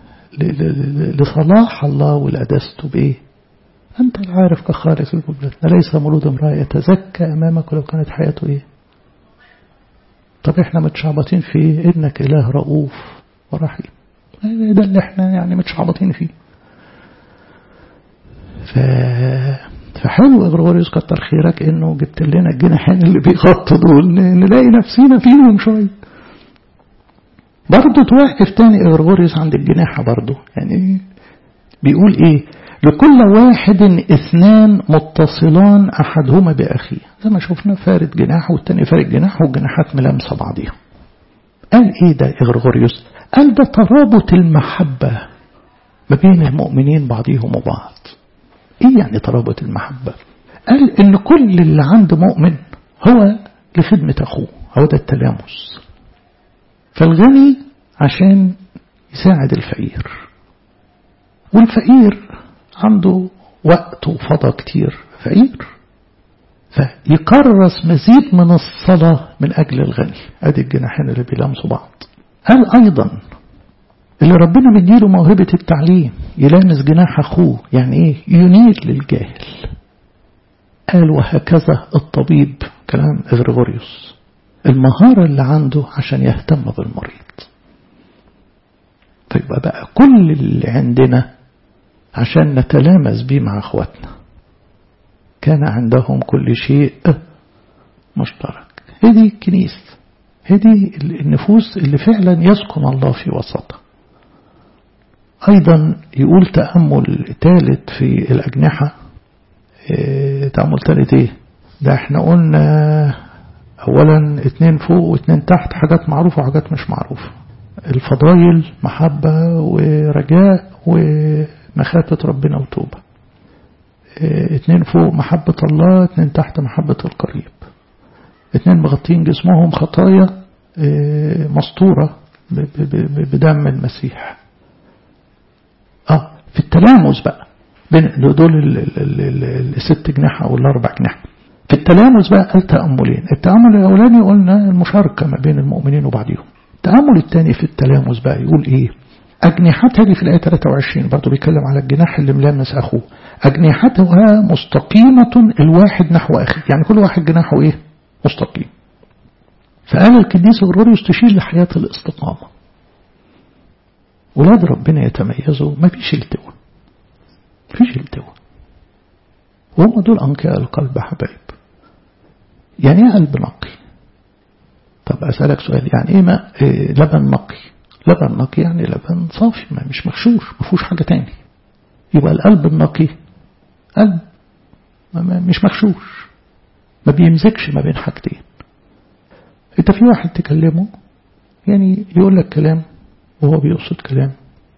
لصلاح الله ولقدسته بايه انت العارف كخالق الجبلتنا ليس مولود امرأة يتزكى امامك ولو كانت حياته ايه طب احنا متشعبطين في ايه انك اله رؤوف ورحيم ده اللي احنا يعني متشعبطين فيه ف... فحلو اغرغوريوس كتر خيرك انه جبت لنا الجناحين اللي بيغطوا دول نلاقي نفسينا فيهم شويه برضه توقف تاني اغرغوريوس عند الجناحة برضه يعني بيقول ايه لكل واحد اثنان متصلان احدهما باخيه زي ما شفنا فارد جناح والتاني فارد جناح والجناحات ملامسه بعضيها قال ايه ده اغرغوريوس قال ده ترابط المحبة ما بين المؤمنين بعضهم وبعض ايه يعني ترابط المحبة قال ان كل اللي عند مؤمن هو لخدمة اخوه هو ده التلامس فالغني عشان يساعد الفقير والفقير عنده وقت وفضى كتير فقير فيكرس مزيد من الصلاة من أجل الغني أدي الجناحين اللي بيلامسوا بعض قال أيضا اللي ربنا مديله موهبة التعليم يلامس جناح أخوه يعني إيه ينير للجاهل قال وهكذا الطبيب كلام إغريغوريوس المهارة اللي عنده عشان يهتم بالمريض فيبقى بقى كل اللي عندنا عشان نتلامس بيه مع اخواتنا كان عندهم كل شيء مشترك هذه الكنيسة هذه النفوس اللي فعلا يسكن الله في وسطها أيضا يقول تأمل ثالث في الأجنحة إيه تأمل ثالث إيه ده احنا قلنا أولا اتنين فوق واتنين تحت حاجات معروفة وحاجات مش معروفة الفضايل محبة ورجاء ومخافة ربنا وتوبة اتنين فوق محبة الله اتنين تحت محبة القريب اتنين مغطين جسمهم خطايا مسطورة بدم المسيح اه في التلامس بقى بين دول الست جناح او الاربع جناح في التلامس بقى قال تأملين التأمل الأولاني قلنا المشاركة ما بين المؤمنين وبعضهم التأمل الثاني في التلامس بقى يقول إيه أجنحتها دي في الآية 23 برضه بيتكلم على الجناح اللي ملامس أخوه أجنحتها مستقيمة الواحد نحو أخيه يعني كل واحد جناحه إيه مستقيم فقال القديس غريغوريوس تشير لحياة الاستقامة ولاد ربنا يتميزوا ما فيش التوى فيش التوى وهم دول أنقياء القلب حبايب يعني ايه قلب نقي طب أسألك سؤال يعني ايه ما إيه لبن نقي لبن نقي يعني لبن صافي ما مش مغشوش ما فيهوش حاجة تاني يبقى القلب النقي قلب ما مش مغشوش ما بيمزكش ما بين حاجتين انت في واحد تكلمه يعني يقول لك كلام وهو بيقصد كلام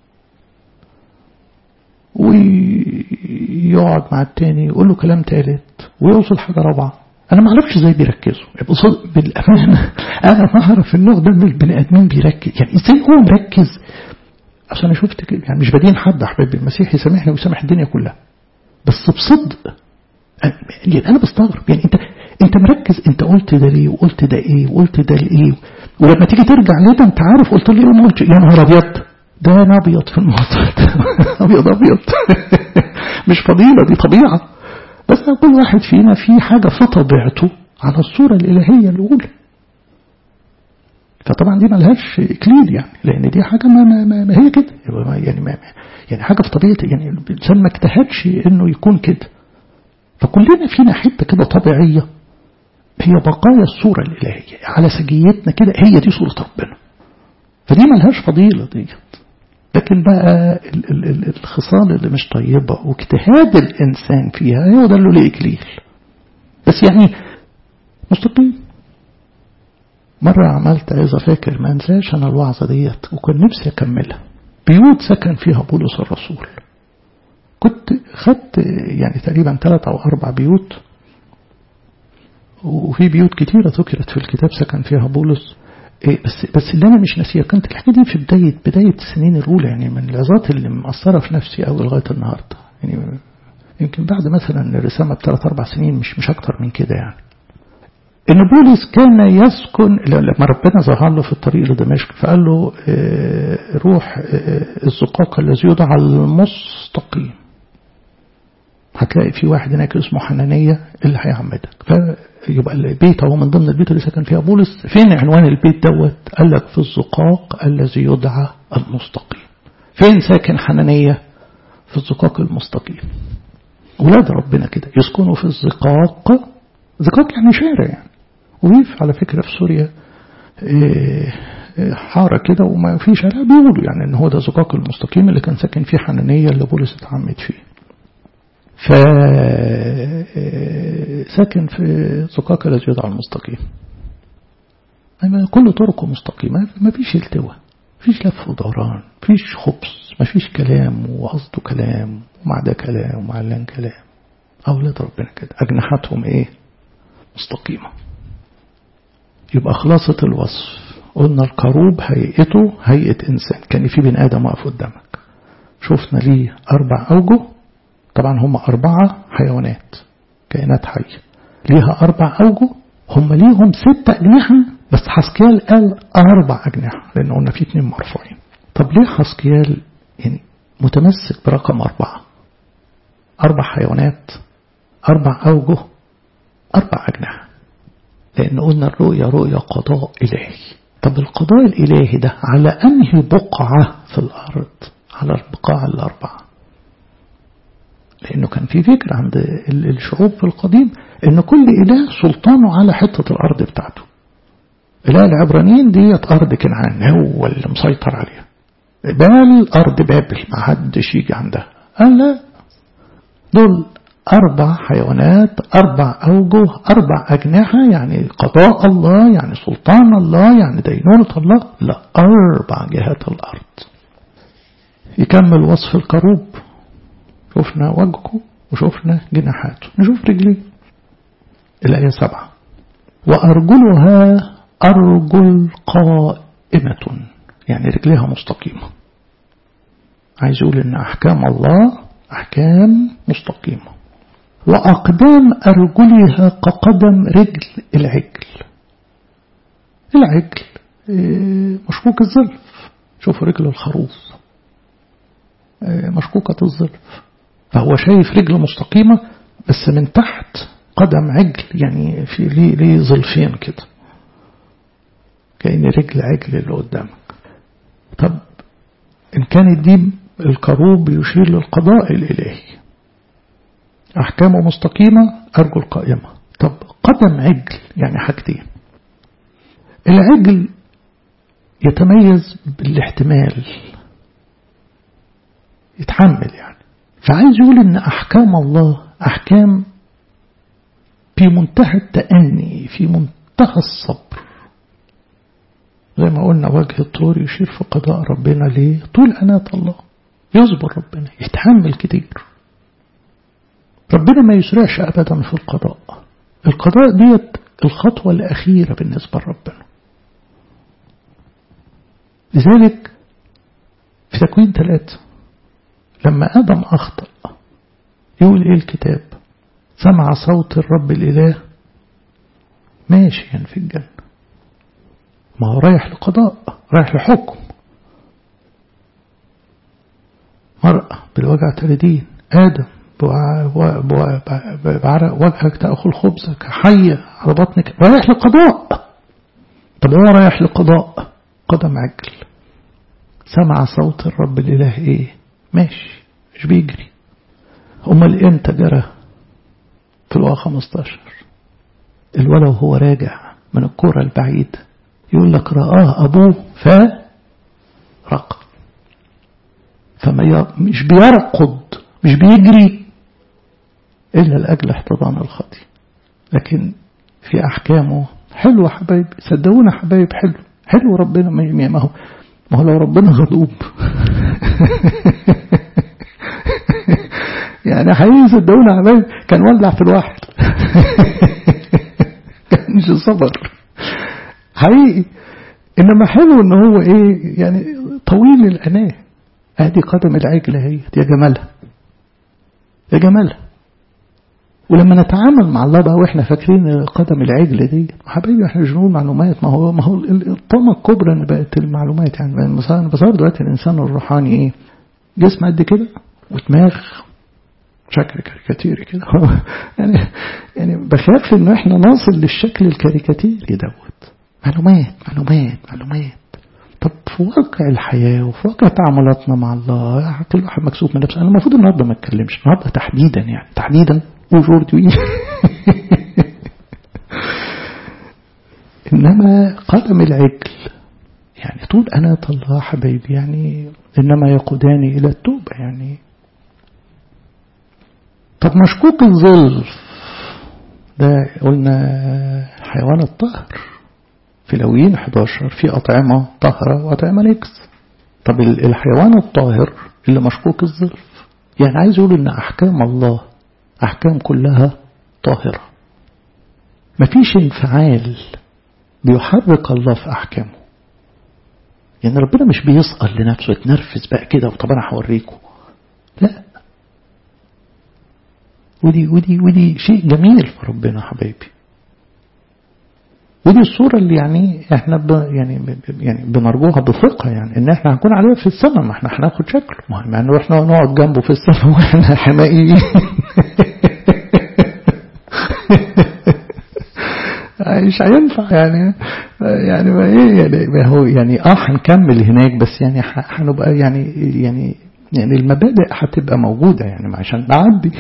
ويقعد مع التاني يقول له كلام تالت ويوصل حاجة رابعة أنا ما أعرفش إزاي بيركزوا بالأمانة أنا ما أعرف النوع ده من البني آدمين بيركز يعني إزاي هو مركز عشان أنا شفت كده يعني مش بدين حد أحبابي المسيح يسامحني ويسامح الدنيا كلها بس بصدق يعني أنا بستغرب يعني أنت أنت مركز أنت قلت ده ليه وقلت ده إيه وقلت ده لإيه ولما تيجي ترجع ليه ده أنت عارف قلت لي إيه قلت يا نهار أبيض ده أنا أبيض في الموضوع أبيض أبيض مش فضيلة دي طبيعة بس كل واحد فينا في حاجة في طبيعته على الصورة الإلهية الأولى فطبعا دي ملهاش إكليل يعني لأن دي حاجة ما, ما, ما, ما هي كده يعني ما يعني حاجة في طبيعة يعني الإنسان ما اجتهدش إنه يكون كده فكلنا فينا حتة كده طبيعية هي بقايا الصورة الإلهية على سجيتنا كده هي دي صورة ربنا فدي ملهاش فضيلة ديت لكن بقى الخصال اللي مش طيبة واجتهاد الإنسان فيها هو ده اللي ليه إكليل بس يعني مستقيم مرة عملت عايز فاكر ما انساش أنا الوعظة ديت وكان نفسي أكملها بيوت سكن فيها بولس الرسول كنت خدت يعني تقريبا ثلاث أو أربع بيوت وفي بيوت كتيرة ذكرت في الكتاب سكن فيها بولس إيه بس بس اللي انا مش ناسيه كانت الحكايه دي في بدايه بدايه السنين الاولى يعني من العظات اللي مأثره في نفسي قوي لغايه النهارده يعني يمكن بعد مثلا الرسامه بثلاث اربع سنين مش مش اكتر من كده يعني ان بولس كان يسكن لما ربنا ظهر له في الطريق لدمشق فقال له اه روح اه الزقاق الذي يدعى المستقيم هتلاقي في واحد هناك اسمه حنانية اللي هيعمدك فيبقى البيت هو من ضمن البيت اللي سكن فيها بولس فين عنوان البيت دوت قال لك في الزقاق الذي يدعى المستقيم فين ساكن حنانية في الزقاق المستقيم ولاد ربنا كده يسكنوا في الزقاق زقاق يعني شارع يعني وفي على فكرة في سوريا حارة كده وما في شارع بيقولوا يعني ان هو ده زقاق المستقيم اللي كان ساكن فيه حنانية اللي بولس اتعمد فيه فساكن في زقاق الذي يدعى المستقيم كل طرقه مستقيمة ما فيش التوى فيش لف ودوران فيش خبص ما فيش كلام وقصده كلام ومع ده كلام ومع لان كلام أولاد ربنا كده أجنحتهم إيه مستقيمة يبقى خلاصة الوصف قلنا الكروب هيئته هيئة إنسان كان في بني آدم واقف قدامك شفنا ليه أربع أوجه طبعا هم أربعة حيوانات كائنات حية ليها أربع أوجه هم ليهم ست أجنحة بس حسكيال قال أربع أجنحة لأن قلنا في اتنين مرفوعين طب ليه حسكيال يعني متمسك برقم أربعة أربع حيوانات أربع أوجه أربع أجنحة لأن قلنا الرؤية رؤية قضاء إلهي طب القضاء الإلهي ده على أنهي بقعة في الأرض على البقاع الأربعة لأنه كان في فكرة عند الشعوب في القديم أن كل إله سلطانه على حتة الأرض بتاعته إله العبرانيين ديت أرض كنعان هو اللي مسيطر عليها بال أرض بابل ما حدش يجي عندها قال لا دول أربع حيوانات أربع أوجه أربع أجنحة يعني قضاء الله يعني سلطان الله يعني دينونة الله لا أربع جهات الأرض يكمل وصف الكروب شفنا وجهه وشفنا جناحاته نشوف رجليه الآية سبعة وأرجلها أرجل قائمة يعني رجليها مستقيمة عايز يقول إن أحكام الله أحكام مستقيمة وأقدام أرجلها كقدم رجل العجل العجل مشكوك الظلف شوفوا رجل الخروف مشكوكة الظلف فهو شايف رجل مستقيمة بس من تحت قدم عجل يعني في ليه ليه ظلفين كده كأن رجل عجل اللي قدامك طب إن كانت دي الكروب يشير للقضاء الإلهي أحكامه مستقيمة أرجو القائمة طب قدم عجل يعني حاجتين العجل يتميز بالاحتمال يتحمل يعني فعايز يقول ان احكام الله احكام في منتهى التأني في منتهى الصبر زي ما قلنا وجه الطور يشير في قضاء ربنا ليه طول أناة الله يصبر ربنا يتحمل كتير ربنا ما يسرعش أبدا في القضاء القضاء ديت الخطوة الأخيرة بالنسبة لربنا لذلك في تكوين ثلاثة لما آدم أخطأ يقول إيه الكتاب سمع صوت الرب الإله ماشيا في الجنة ما هو رايح لقضاء رايح لحكم مرأة بالوجع تردين آدم بعرق وجهك تأكل خبزك حية على بطنك رايح لقضاء طب هو رايح لقضاء قدم عجل سمع صوت الرب الإله إيه ماشي مش بيجري أمال إمتى جرى في الواقع 15 الولد وهو راجع من الكرة البعيد يقول لك رآه أبوه فرقد فما مش بيرقد مش بيجري إلا لأجل احتضان الخطي لكن في أحكامه حلو حبايب صدقونا حبايب حلو حلو ربنا ما هو ما هو لو ربنا غضوب يعني حقيقي صدقونا حبايب كان ولع في الواحد كانش صبر حقيقي انما حلو ان هو ايه يعني طويل الاناه ادي قدم العجل اهي يا جمالها يا جمالها ولما نتعامل مع الله بقى واحنا فاكرين قدم العجل دي حبايبي احنا مش بنقول معلومات ما هو ما هو الطامة الكبرى ان بقت المعلومات يعني مثلا بصور دلوقتي الانسان الروحاني ايه جسم قد كده ودماغ شكل كاريكاتيري كده يعني يعني بخاف انه احنا نصل للشكل الكاريكاتيري دوت معلومات معلومات معلومات طب في واقع الحياة وفي واقع تعاملاتنا مع الله كل واحد مكسوف من نفسه أنا المفروض النهاردة ما أتكلمش النهاردة تحديدا يعني تحديدا aujourd'hui إنما قدم العجل يعني طول أنا الله حبايبي يعني إنما يقوداني إلى التوبة يعني طب مشكوك الظلف ده قلنا حيوان الطهر في لويين 11 في أطعمة طهرة وأطعمة نكس طب الحيوان الطاهر اللي مشكوك الظلف يعني عايز يقول إن أحكام الله أحكام كلها طاهرة مفيش انفعال بيحرك الله في أحكامه يعني ربنا مش بيسأل لنفسه يتنرفز بقى كده وطب أنا هوريكم لا ودي ودي ودي شيء جميل في ربنا حبايبي ودي الصورة اللي يعني احنا ب يعني يعني بنرجوها بثقة يعني ان احنا هنكون عليها في السماء ما احنا هناخد شكله ما يعني احنا نقعد جنبه في السماء واحنا حمائيين مش هينفع يعني يعني ما ايه يعني ما هو يعني اه هنكمل هناك بس يعني هنبقى يعني يعني يعني المبادئ هتبقى موجودة يعني عشان نعدي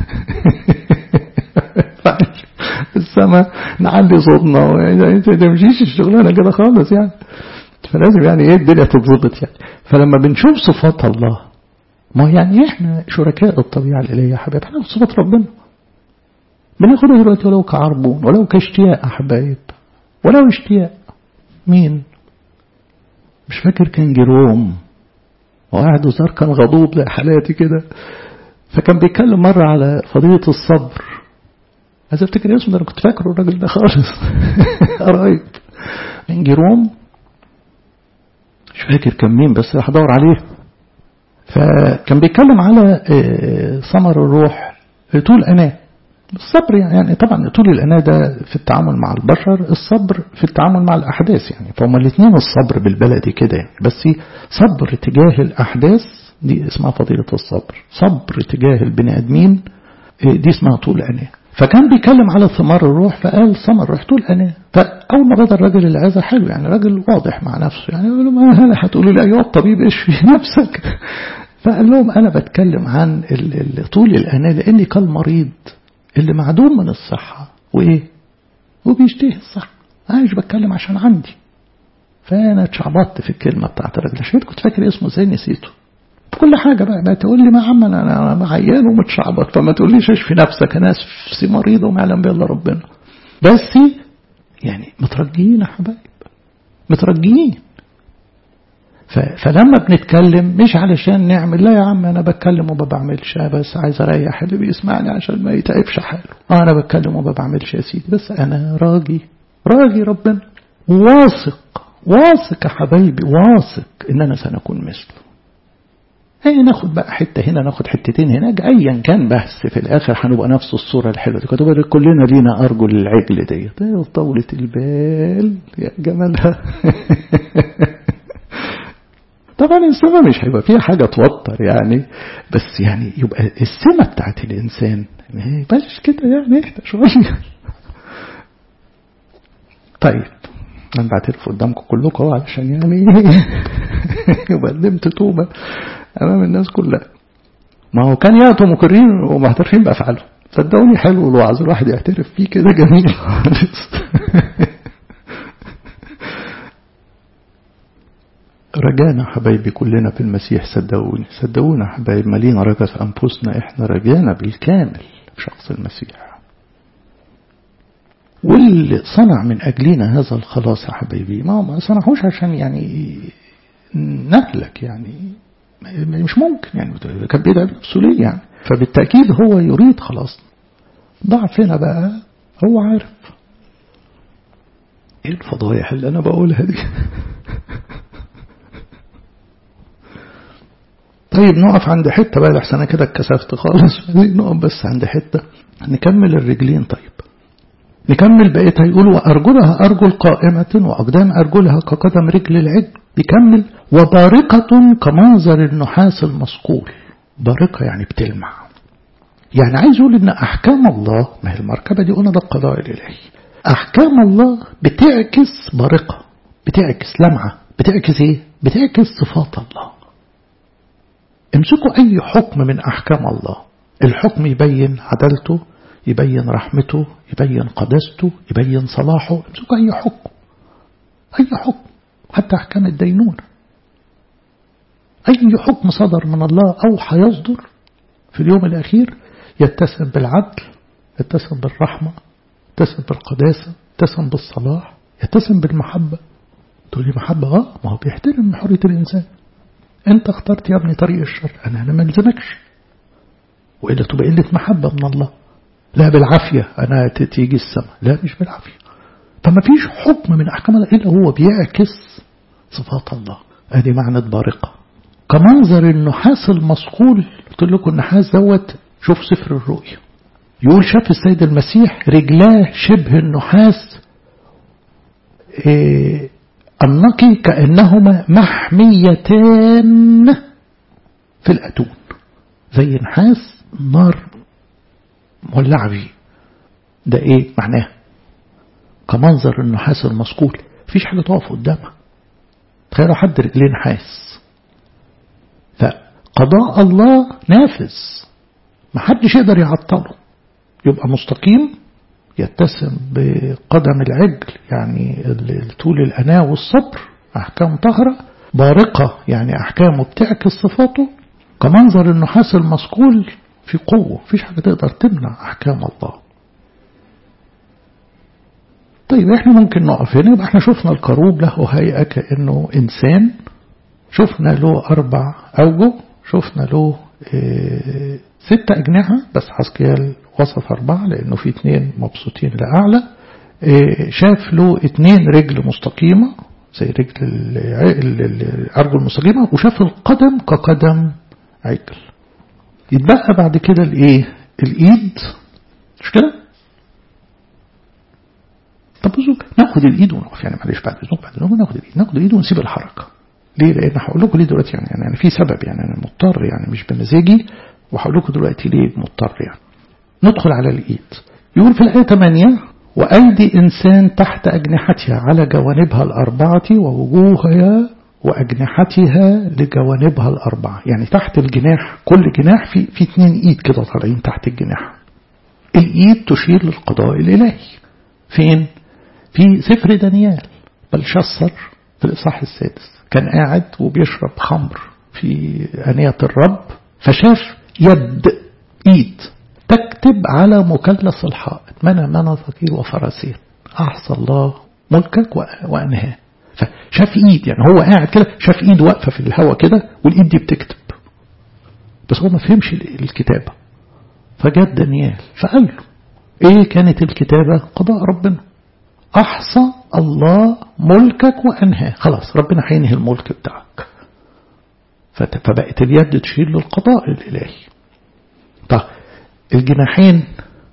السماء نعلي صوتنا انت ما تمشيش الشغلانه كده خالص يعني فلازم يعني ايه الدنيا تتظبط يعني فلما بنشوف صفات الله ما يعني احنا شركاء الطبيعه الالهيه يا حبايب احنا صفات ربنا بناخدها دلوقتي ولو كعربون ولو كاشتياق يا حبايب ولو اشتياق مين مش فاكر كان جيروم وقاعد وزار كان غضوب زي حالاتي كده فكان بيتكلم مرة على فضيلة الصبر عايز افتكر اسمه ده انا كنت فاكره الراجل ده خالص قريب من جيروم مش فاكر كان مين بس راح ادور عليه فكان بيتكلم على ثمر الروح طول أناه الصبر يعني طبعا طول الأناة ده في التعامل مع البشر الصبر في التعامل مع الأحداث يعني فهم الاثنين الصبر بالبلدي كده يعني بس صبر تجاه الأحداث دي اسمها فضيلة الصبر صبر تجاه البني آدمين دي اسمها طول أناة فكان بيتكلم على ثمار الروح فقال ثمر الروح طول أناة فأول ما بدأ الراجل العزة حلو يعني راجل واضح مع نفسه يعني يقول لهم أنا هتقولوا لي أيها الطبيب اشفي نفسك فقال لهم أنا بتكلم عن طول الأناة لأني كالمريض اللي معدوم من الصحة وإيه وبيشتهي الصحة أنا مش بتكلم عشان عندي فأنا اتشعبطت في الكلمة بتاعت الراجل عشان كنت فاكر اسمه ازاي نسيته كل حاجة بقى ما تقول لي ما عم أنا أنا عيان ومتشعبط فما تقوليش اشفي نفسك أنا نفسي مريض وما يعلم بالله ربنا بس يعني مترجيين يا حبايب مترجيين فلما بنتكلم مش علشان نعمل لا يا عم أنا بتكلم وما بعملش بس عايز أريح اللي بيسمعني عشان ما يتعبش حاله أنا بتكلم وما بعملش يا سيدي بس أنا راجي راجي ربنا واثق واثق يا حبايبي واثق إن أنا سنكون مثله هي ناخد بقى حتة هنا ناخد حتتين هناك أيا كان بس في الآخر هنبقى نفس الصورة الحلوة دي كتب كلنا لينا أرجل العجل ديت طولة البال يا جمالها طبعا السماء مش هيبقى فيها حاجة توتر يعني بس يعني يبقى السمة بتاعت الإنسان ما يبقاش كده يعني اهدى شوية طيب أنا بعترف قدامكم كلكم علشان يعني يبقى قدمت توبة أمام الناس كلها ما هو كان يأتوا مقرين ومعترفين بأفعالهم صدقوني حلو الوعظ الواحد يعترف فيه كده جميل خالص رجانا حبايبي كلنا في المسيح صدقوني صدقونا حبايب مالينا رجا في أنفسنا إحنا رجانا بالكامل في شخص المسيح واللي صنع من أجلنا هذا الخلاص يا حبايبي ما ما صنعهوش عشان يعني نهلك يعني مش ممكن يعني كان بيدعي نفسه ليه يعني فبالتأكيد هو يريد خلاصنا ضعفنا بقى هو عارف ايه الفضايح اللي انا بقولها دي طيب نقف عند حتة بقى لحسن انا كده اتكسفت خالص نقف بس عند حتة نكمل الرجلين طيب نكمل بقيتها يقول وأرجلها أرجل قائمة وأقدام أرجلها كقدم رجل العجل يكمل وبارقة كمنظر النحاس المصقول بارقة يعني بتلمع يعني عايز يقول إن أحكام الله ما هي المركبة دي قلنا ده القضاء الإلهي أحكام الله بتعكس بارقة بتعكس لمعة بتعكس إيه؟ بتعكس صفات الله امسكوا أي حكم من أحكام الله الحكم يبين عدالته يبين رحمته يبين قدسته يبين صلاحه امسكوا أي حكم أي حكم حتى أحكام الدينونة أي حكم صدر من الله أو هيصدر في اليوم الأخير يتسم بالعدل يتسم بالرحمة يتسم بالقداسة يتسم بالصلاح يتسم بالمحبة تقول لي محبة اه ما هو بيحترم حرية الإنسان أنت اخترت يا ابني طريق الشر أنا أنا ما الزمكش وإلا تبقى قلة محبة من الله لا بالعافية أنا تيجي السماء لا مش بالعافية فما فيش حكم من أحكام الله إلا هو بيعكس صفات الله ادي معنى بارقة كمنظر النحاس المصقول قلت لكم النحاس دوت شوف سفر الرؤيا يقول شاف السيد المسيح رجلاه شبه النحاس إيه النقي كأنهما محميتان في الأتون زي نحاس نار مولع فيه ده ايه معناه كمنظر النحاس المصقول مفيش حاجة تقف قدامها تخيلوا حد رجليه نحاس فقضاء الله نافذ محدش يقدر يعطله يبقى مستقيم يتسم بقدم العجل يعني طول الأناة والصبر أحكام طهرة بارقة يعني أحكامه بتعكس صفاته كمنظر النحاس المصقول في قوة فيش حاجة تقدر تمنع أحكام الله طيب احنا ممكن نقف هنا يبقى احنا شفنا الكروب له هيئة كأنه إنسان شفنا له أربع أوجه شفنا له اه ستة أجنحة بس حسكيال وصف أربعة لأنه في اتنين مبسوطين لأعلى اه شاف له اتنين رجل مستقيمة زي رجل الأرجل المستقيمة وشاف القدم كقدم عجل يتبقى بعد كده الايه الايد مش كده ناخد الايد ونقف يعني معلش بعد اذنك بعد اذنك ناخد الايد ناخد الايد ونسيب الحركه ليه لان هقول لكم ليه دلوقتي يعني, يعني في سبب يعني انا مضطر يعني مش بمزاجي وهقول لكم دلوقتي ليه مضطر يعني ندخل على الايد يقول في الايه 8 وايدي انسان تحت اجنحتها على جوانبها الاربعه ووجوهها واجنحتها لجوانبها الاربعه يعني تحت الجناح كل جناح في في اثنين ايد كده طالعين تحت الجناح الايد تشير للقضاء الالهي فين في سفر دانيال بلشسر في الإصحاح السادس كان قاعد وبيشرب خمر في أنية الرب فشاف يد إيد تكتب على مثلث الحائط منى منى ثقيل وفرسين أحصى الله ملكك وأنهاه فشاف إيد يعني هو قاعد كده شاف إيد واقفة في الهواء كده والإيد دي بتكتب بس هو ما فهمش الكتابة فجاب دانيال فقال له ايه كانت الكتابة قضاء ربنا احصى الله ملكك وانهاه خلاص ربنا هينهي الملك بتاعك فبقت اليد تشير للقضاء الالهي طب الجناحين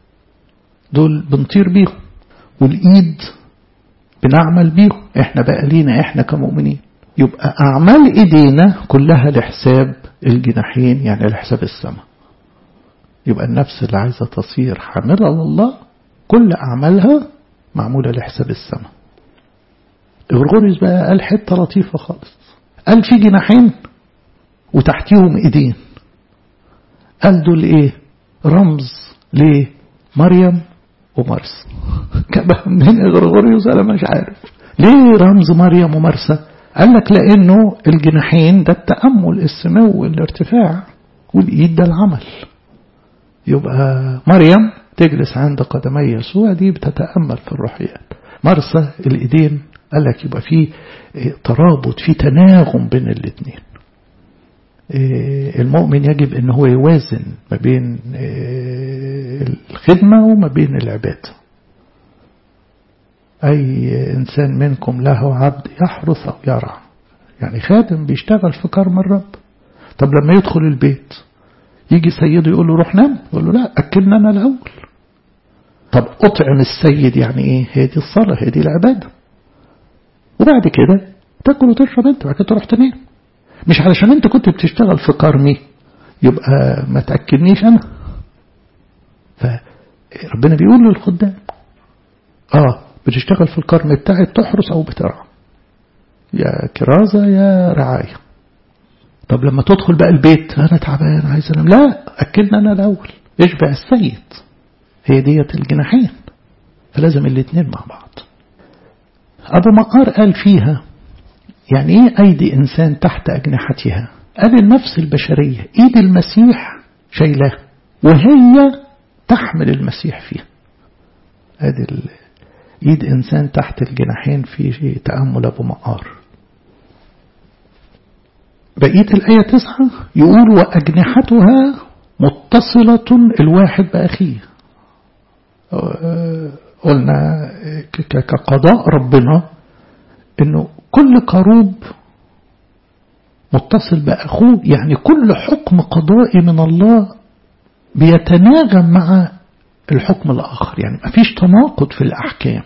دول بنطير بيهم والايد بنعمل بيهم احنا بقى لينا احنا كمؤمنين يبقى اعمال ايدينا كلها لحساب الجناحين يعني لحساب السماء يبقى النفس اللي عايزة تصير حاملة لله كل أعمالها معمولة لحساب السماء غرغوريوس بقى قال حتة لطيفة خالص قال في جناحين وتحتيهم ايدين قال دول ايه رمز ليه مريم ومرسى من غرغوريوس انا مش عارف ليه رمز مريم ومرسى قال لك لانه الجناحين ده التأمل السمو الارتفاع والايد ده العمل يبقى مريم تجلس عند قدمي يسوع دي بتتأمل في الروحيات مرسى الإيدين قال لك يبقى في ترابط في تناغم بين الاثنين المؤمن يجب ان هو يوازن ما بين الخدمة وما بين العبادة أي إنسان منكم له عبد يحرث أو يرعى يعني خادم بيشتغل في كرم الرب طب لما يدخل البيت يجي سيده يقول له روح نام يقول له لا أكلنا أنا الأول طب أطعم السيد يعني إيه هي دي الصلاة هي دي العبادة وبعد كده تاكل وتشرب أنت بعد كده تروح تنام مش علشان أنت كنت بتشتغل في كرمي يبقى ما تأكلنيش أنا فربنا بيقول للخدام آه بتشتغل في الكرم بتاعي تحرس أو بترعى يا كرازة يا رعاية طب لما تدخل بقى البيت أنا تعبان عايز أنام لا أكلنا أنا الأول اشبع السيد هي ديت الجناحين فلازم الاثنين مع بعض أبو مقار قال فيها يعني إيه أيدي إنسان تحت أجنحتها قال النفس البشرية إيد المسيح شايلاه وهي تحمل المسيح فيها ادي ايد انسان تحت الجناحين في تأمل ابو مقار بقية الآية تسعة يقول وأجنحتها متصلة الواحد بأخيه قلنا كقضاء ربنا انه كل قروب متصل بأخوه يعني كل حكم قضائي من الله بيتناغم مع الحكم الآخر يعني ما فيش تناقض في الأحكام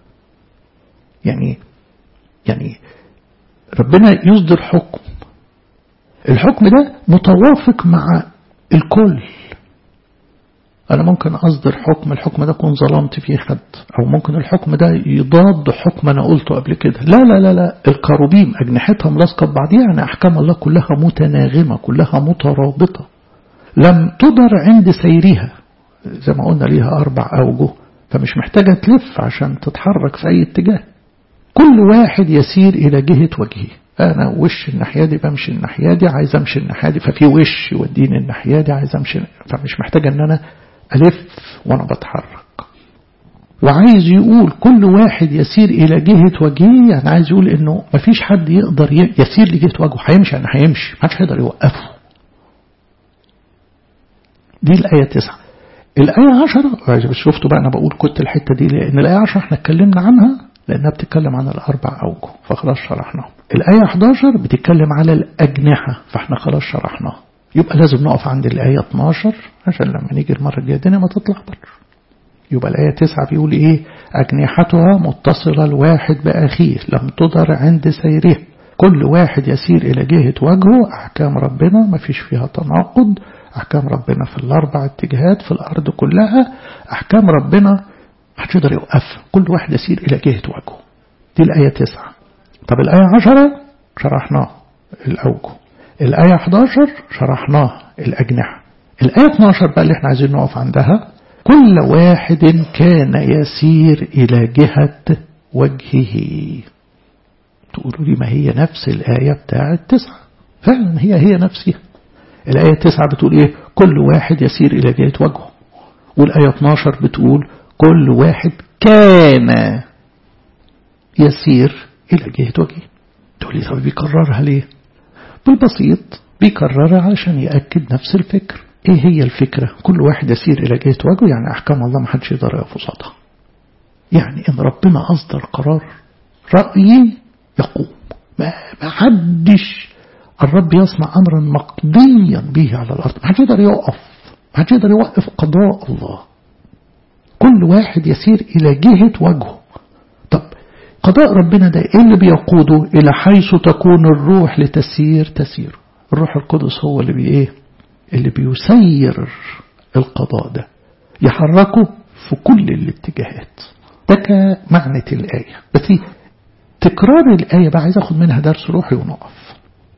يعني يعني ربنا يصدر حكم الحكم ده متوافق مع الكل أنا ممكن أصدر حكم الحكم ده كون ظلمت فيه حد أو ممكن الحكم ده يضاد حكم أنا قلته قبل كده لا لا لا لا الكروبيم أجنحتها ملاصقة ببعضيها يعني أحكام الله كلها متناغمة كلها مترابطة لم تدر عند سيرها زي ما قلنا ليها أربع أوجه فمش محتاجة تلف عشان تتحرك في أي اتجاه كل واحد يسير إلى جهة وجهه أنا وش الناحية دي بمشي الناحية دي عايز أمشي الناحية دي ففي وش يوديني الناحية دي عايز أمشي فمش محتاجة أن أنا ألف وأنا بتحرك وعايز يقول كل واحد يسير إلى جهة وجهه يعني عايز يقول إنه مفيش حد يقدر يسير لجهة وجهه هيمشي يعني هيمشي محدش هيقدر يوقفه دي الآية تسعة الآية عشرة شفتوا بقى أنا بقول كنت الحتة دي لأن الآية عشرة احنا اتكلمنا عنها لأنها بتتكلم عن الأربع أوجه فخلاص شرحناها الآية 11 بتتكلم على الأجنحة فاحنا خلاص شرحناها يبقى لازم نقف عند الآية 12 عشان لما نيجي المرة الجاية الدنيا ما تطلع بره يبقى الآية 9 بيقول إيه أجنحتها متصلة الواحد بأخيه لم تضر عند سيره كل واحد يسير إلى جهة وجهه أحكام ربنا ما فيش فيها تناقض أحكام ربنا في الأربع اتجاهات في الأرض كلها أحكام ربنا محدش يقدر يوقف كل واحد يسير إلى جهة وجهه دي الآية تسعة طب الآية عشرة شرحناه الأوجه الآية 11 شرحناه الأجنحة الآية 12 بقى اللي احنا عايزين نقف عندها كل واحد كان يسير إلى جهة وجهه تقولوا لي ما هي نفس الآية بتاعة تسعة فعلا هي هي نفسها الآية تسعة بتقول إيه كل واحد يسير إلى جهة وجهه والآية 12 بتقول كل واحد كان يسير إلى جهة وجهه تقول لي طب بيكررها ليه بالبسيط بيكررها علشان يأكد نفس الفكر ايه هي الفكرة كل واحد يسير إلى جهة وجهه يعني أحكام الله ما حدش يقدر يقف قصادها يعني إن ربنا أصدر قرار رأيي يقوم ما حدش الرب يصنع أمرا مقضيا به على الأرض ما حدش يقدر يقف ما حدش يقدر يوقف قضاء الله كل واحد يسير إلى جهة وجهه طب قضاء ربنا ده إيه اللي بيقوده إلى حيث تكون الروح لتسير تسير الروح القدس هو اللي بي إيه اللي بيسير القضاء ده يحركه في كل الاتجاهات ده كمعنى الآية بس تكرار الآية بقى عايز أخد منها درس روحي ونقف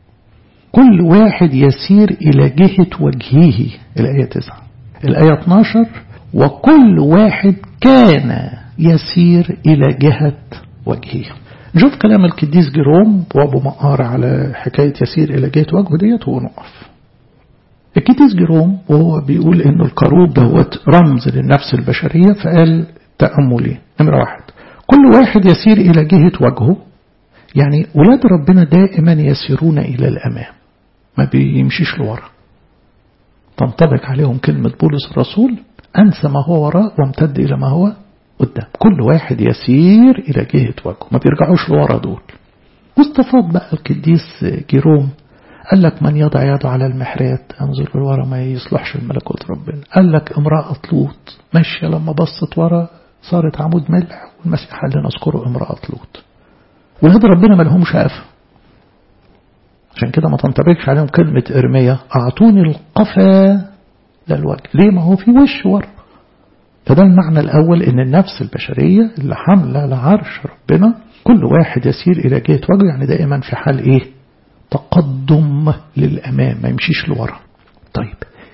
كل واحد يسير إلى جهة وجهه الآية 9 الآية 12 وكل واحد كان يسير إلى جهة وجهه نشوف كلام القديس جيروم وابو مقار على حكاية يسير إلى جهة وجهه ديت ونقف القديس جيروم وهو بيقول إنه الكروب دوت رمز للنفس البشرية فقال تأملي نمرة واحد كل واحد يسير إلى جهة وجهه يعني ولاد ربنا دائما يسيرون إلى الأمام ما بيمشيش لورا تنطبق عليهم كلمة بولس الرسول أنسى ما هو وراء وامتد إلى ما هو قدام كل واحد يسير إلى جهة وجهه ما بيرجعوش لورا دول واستفاض بقى القديس جيروم قال لك من يضع يده على المحرات انظر لورا ما يصلحش الملكوت ربنا قال لك امرأة لوط ماشية لما بصت ورا صارت عمود ملح والمسيح قال لنا اذكروا امرأة لوط ولاد ربنا ما لهمش قفا عشان كده ما تنطبقش عليهم كلمة إرمية أعطوني القفا للوجه ليه ما هو في وش ورا فده المعنى الأول إن النفس البشرية اللي حاملة لعرش ربنا كل واحد يسير إلى جهة وجهه يعني دائما في حال إيه تقدم للأمام ما يمشيش لورا طيب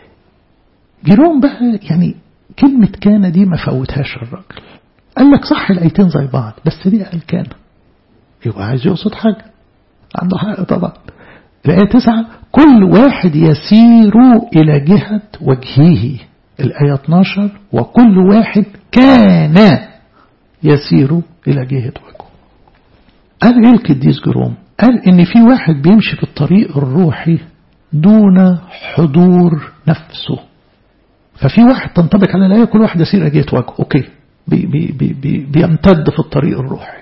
جيروم بقى يعني كلمة كان دي ما فوتهاش الراجل قال لك صح الآيتين زي بعض بس دي قال كان يبقى عايز يقصد حاجة عنده حق طبعا الآية تسعة كل واحد يسير إلى جهة وجهه الآية 12 وكل واحد كان يسير إلى جهة وجهه قال إيه القديس جروم قال إن في واحد بيمشي في الطريق الروحي دون حضور نفسه ففي واحد تنطبق على الآية كل واحد يسير إلى جهة وجهه أوكي بي بي بي بي بيمتد في الطريق الروحي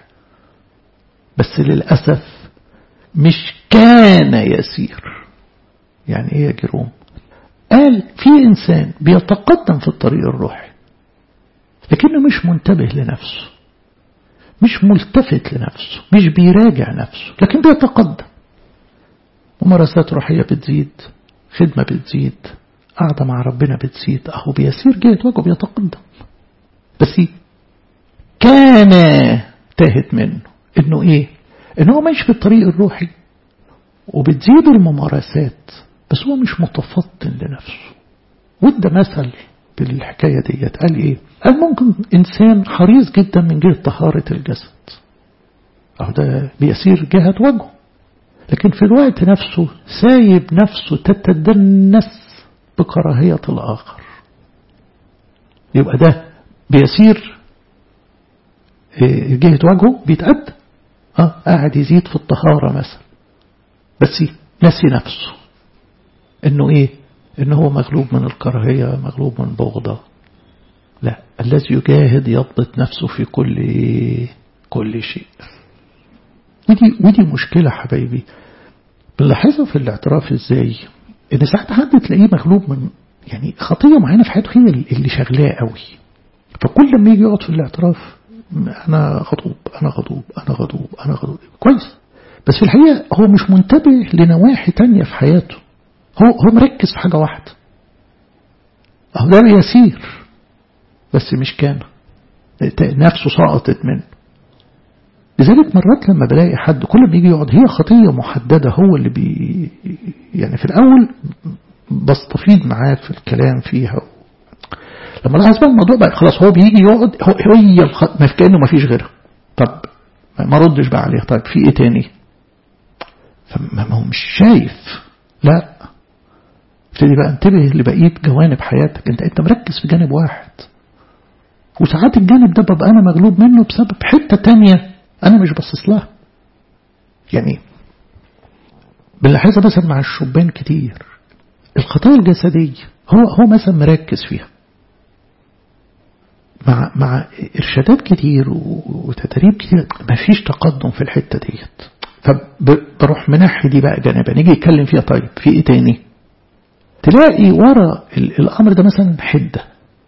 بس للأسف مش كان يسير يعني ايه يا جروم قال في إنسان بيتقدم في الطريق الروحي لكنه مش منتبه لنفسه مش ملتفت لنفسه مش بيراجع نفسه لكن بيتقدم ممارسات روحية بتزيد خدمة بتزيد قاعدة مع ربنا بتزيد أهو بيسير جهة وجهه بيتقدم بس كان تاهت منه انه ايه ان هو ماشي في الطريق الروحي وبتزيد الممارسات بس هو مش متفطن لنفسه وده مثل بالحكاية ديت قال ايه قال ممكن انسان حريص جدا من جهة طهارة الجسد أو ده بيسير جهة وجهه لكن في الوقت نفسه سايب نفسه تتدنس بكراهية الآخر يبقى ده بيسير جهة وجهه بيتقدم اه قاعد يزيد في الطهارة مثلا بس نسي نفسه انه ايه انه هو مغلوب من الكراهية مغلوب من بغضة لا الذي يجاهد يضبط نفسه في كل كل شيء ودي ودي مشكلة حبايبي بنلاحظها في الاعتراف ازاي ان ساعات حد تلاقيه مغلوب من يعني خطية معينة في حياته هي اللي شغلاه قوي فكل ما يجي يقعد في الاعتراف أنا غضوب أنا غضوب أنا غضوب أنا غضوب كويس بس في الحقيقة هو مش منتبه لنواحي تانية في حياته هو هو مركز في حاجة واحدة أهو ده يسير بس مش كان نفسه سقطت منه لذلك مرات لما بلاقي حد كل ما يجي يقعد هي خطية محددة هو اللي بي يعني في الأول بستفيد معاه في الكلام فيها لما لاحظ بقى الموضوع بقى خلاص هو بيجي يقعد هو هي الخط ما في كأنه ما فيش غيرها طب ما ردش بقى عليه طيب في ايه تاني فما هو مش شايف لا ابتدي بقى انتبه لبقية جوانب حياتك انت انت مركز في جانب واحد وساعات الجانب ده ببقى انا مغلوب منه بسبب حتة تانية انا مش باصص لها يعني بنلاحظها مثلا مع الشبان كتير الخطايا الجسدية هو هو مثلا مركز فيها مع مع ارشادات كتير وتدريب كتير مفيش تقدم في الحتة ديت فبروح منحي دي بقى جانبا نيجي يتكلم فيها طيب في ايه تاني تلاقي ورا الامر ده مثلا حده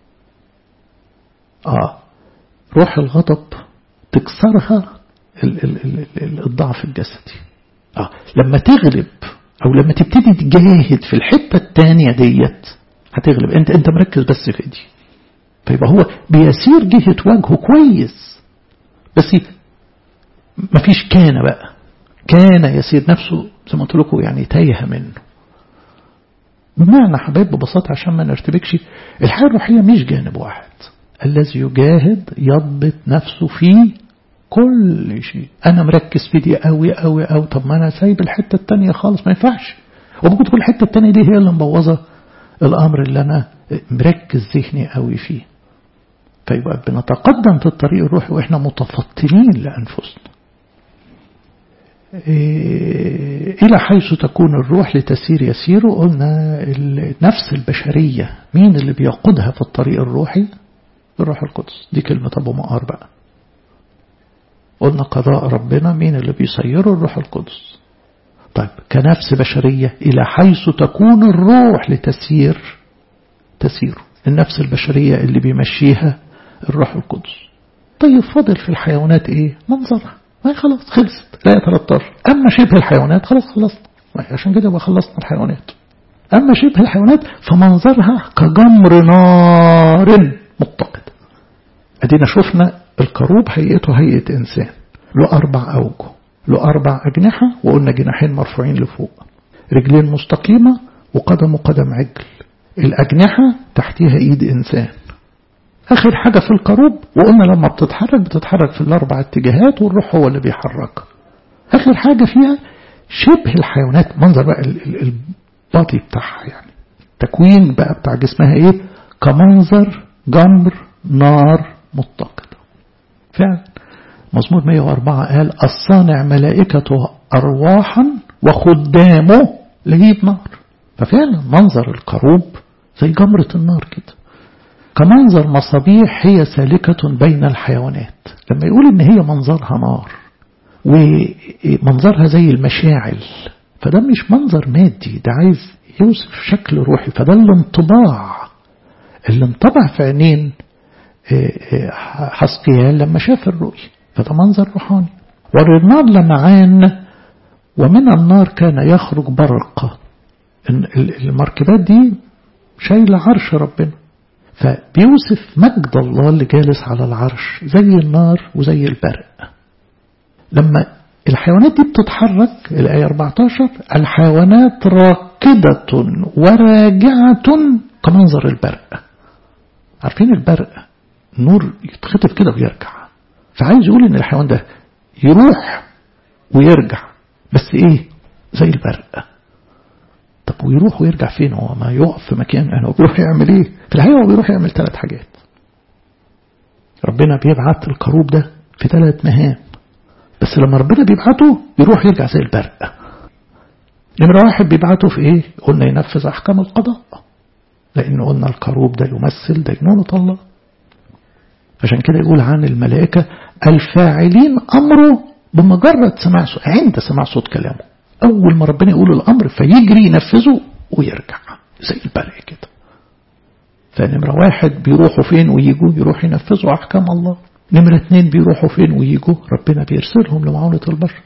اه روح الغضب تكسرها ال ال ال الضعف الجسدي اه لما تغلب او لما تبتدي تجاهد في الحته الثانيه ديت هتغلب انت انت مركز بس في دي فيبقى هو بيسير جهه وجهه كويس بس مفيش كان بقى كان يسير نفسه زي ما قلت لكم يعني تايه منه بمعنى حبايب ببساطة عشان ما نرتبكش الحياة الروحية مش جانب واحد الذي يجاهد يضبط نفسه في كل شيء أنا مركز في دي قوي قوي قوي طب ما أنا سايب الحتة التانية خالص ما ينفعش وممكن تكون الحتة التانية دي هي اللي مبوظة الأمر اللي أنا مركز ذهني قوي فيه فيبقى بنتقدم في الطريق الروحي وإحنا متفطنين لأنفسنا إلى حيث تكون الروح لتسير يسير قلنا النفس البشرية مين اللي بيقودها في الطريق الروحي الروح القدس دي كلمة أبو مقار بقى قلنا قضاء ربنا مين اللي بيسيره الروح القدس طيب كنفس بشرية إلى حيث تكون الروح لتسير تسير النفس البشرية اللي بيمشيها الروح القدس طيب فاضل في الحيوانات ايه منظرها ما خلاص خلصت لا 13 أما شبه الحيوانات خلاص خلصت عشان كده بقى خلصنا الحيوانات أما شبه الحيوانات فمنظرها كجمر نار متقد أدينا شفنا الكروب هيئته هيئة إنسان له أربع أوجه له أربع أجنحة وقلنا جناحين مرفوعين لفوق رجلين مستقيمة وقدم قدم عجل الأجنحة تحتها إيد إنسان آخر حاجة في الكروب وقلنا لما بتتحرك بتتحرك في الأربع اتجاهات والروح هو اللي بيحركها آخر حاجة فيها شبه الحيوانات منظر بقى الباطي بتاعها يعني التكوين بقى بتاع جسمها ايه كمنظر جمر نار متقد فعلا مزمور 104 قال الصانع ملائكته أرواحا وخدامه لهيب نار ففعلا منظر الكروب زي جمرة النار كده كمنظر مصابيح هي سالكة بين الحيوانات لما يقول ان هي منظرها نار ومنظرها زي المشاعل فده مش منظر مادي ده عايز يوصف شكل روحي فده الانطباع اللي انطبع في عينين حسقيال لما شاف الرؤية فده منظر روحاني والنار لمعان ومن النار كان يخرج برق المركبات دي شايلة عرش ربنا فبيوصف مجد الله اللي جالس على العرش زي النار وزي البرق لما الحيوانات دي بتتحرك الآية 14 الحيوانات راكدة وراجعة كمنظر البرق عارفين البرق نور يتخطف كده ويرجع فعايز يقول ان الحيوان ده يروح ويرجع بس ايه زي البرق طب ويروح ويرجع فين هو ما يقف في مكان يعني هو بيروح يعمل ايه في الحقيقة هو بيروح يعمل ثلاث حاجات ربنا بيبعت الكروب ده في ثلاث مهام بس لما ربنا بيبعته يروح يرجع زي البرق نمرة واحد بيبعته في ايه قلنا ينفذ احكام القضاء لان قلنا الكروب ده يمثل دينونة الله عشان كده يقول عن الملائكة الفاعلين أمره بمجرد سماع صوت عند سماع صوت كلامه أول ما ربنا يقول الأمر فيجري ينفذه ويرجع زي البرق كده فنمرة واحد بيروحوا فين ويجوا يروح ينفذوا أحكام الله نمرة اتنين بيروحوا فين ويجوا ربنا بيرسلهم لمعونة البشر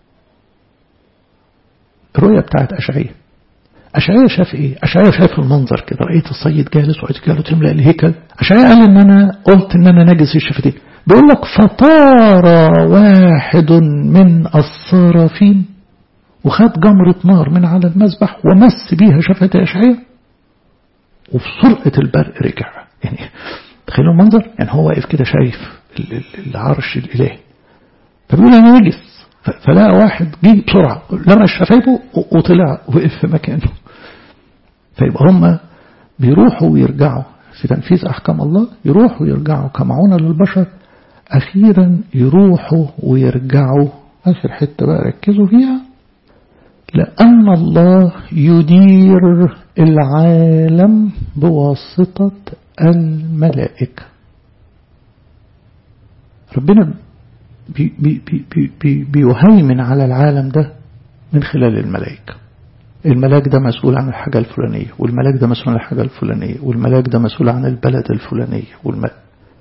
الرؤية بتاعت أشعية أشعية شاف إيه؟ أشعية شاف المنظر كده رأيت الصيد جالس ورأيت جاله تملأ الهيكل أشعية قال إن أنا قلت إن أنا نجس الشفتين بيقول لك فطار واحد من الصرافين وخد جمرة نار من على المذبح ومس بيها شفة أشعية وفي سرعة البرق رجع يعني تخيلوا المنظر يعني هو واقف كده شايف العرش الإلهي فبيقول أنا نجس فلقى واحد جه بسرعة لمس شفايفه وطلع وقف في مكانه فيبقى هم بيروحوا ويرجعوا في تنفيذ أحكام الله يروحوا ويرجعوا كمعونة للبشر أخيرا يروحوا ويرجعوا آخر حتة بقى ركزوا فيها لأن الله يدير العالم بواسطة الملائكة ربنا بي بي بي بي بيهيمن على العالم ده من خلال الملائكة الملاك ده مسؤول عن الحاجة الفلانية والملاك ده مسؤول عن الحاجة الفلانية والملاك ده مسؤول عن البلد الفلانية والملاك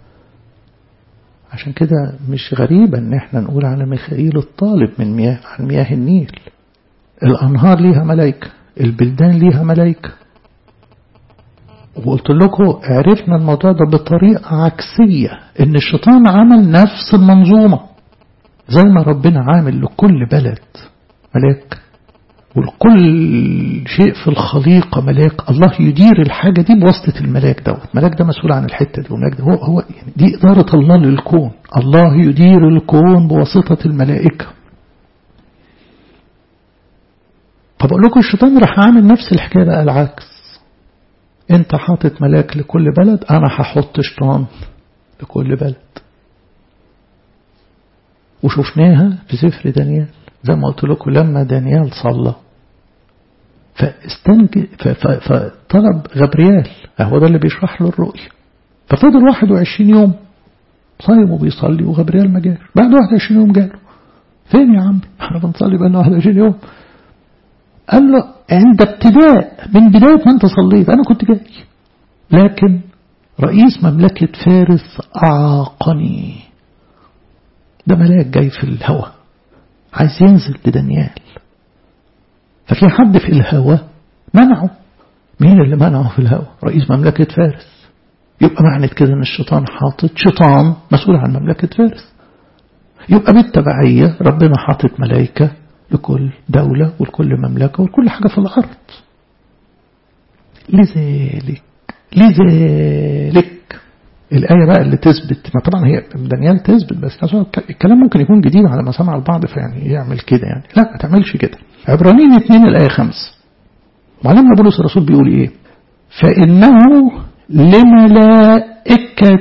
عشان كده مش غريبة ان احنا نقول على ميخائيل الطالب من مياه عن مياه النيل الأنهار ليها ملائكة البلدان ليها ملائكة وقلت لكم عرفنا الموضوع ده بطريقة عكسية ان الشيطان عمل نفس المنظومة زي ما ربنا عامل لكل بلد ملاك ولكل شيء في الخليقة ملاك الله يدير الحاجة دي بواسطة الملاك دوت الملاك ده مسؤول عن الحتة دي والملاك ده هو, هو يعني دي إدارة الله للكون الله يدير الكون بواسطة الملائكة فبقول لكم الشيطان راح عامل نفس الحكاية بقى العكس انت حاطط ملاك لكل بلد انا هحط شيطان لكل بلد وشفناها في سفر دانيال زي ما قلت لكم لما دانيال صلى فاستنج فطلب غبريال هو ده اللي بيشرح له الرؤية ففضل 21 يوم صايم وبيصلي وغبريال ما جاش بعد 21 يوم جاله فين يا عم احنا بنصلي بقى 21 يوم قال له عند ابتداء من بداية ما انت صليت انا كنت جاي لكن رئيس مملكة فارس أعاقني ده ملاك جاي في الهوى عايز ينزل لدانيال ففي حد في الهوى منعه مين اللي منعه في الهوى رئيس مملكة فارس يبقى معنى كده ان الشيطان حاطط شيطان مسؤول عن مملكة فارس يبقى بالتبعية ربنا حاطط ملائكة لكل دولة ولكل مملكة ولكل حاجة في الأرض لذلك لذلك الآية بقى اللي تثبت ما طبعا هي دانيال تثبت بس الكلام ممكن يكون جديد على ما سمع البعض فيعني يعمل كده يعني لا ما تعملش كده عبرانيين اثنين الآية خمس معلمنا بولس الرسول بيقول ايه فإنه لملائكة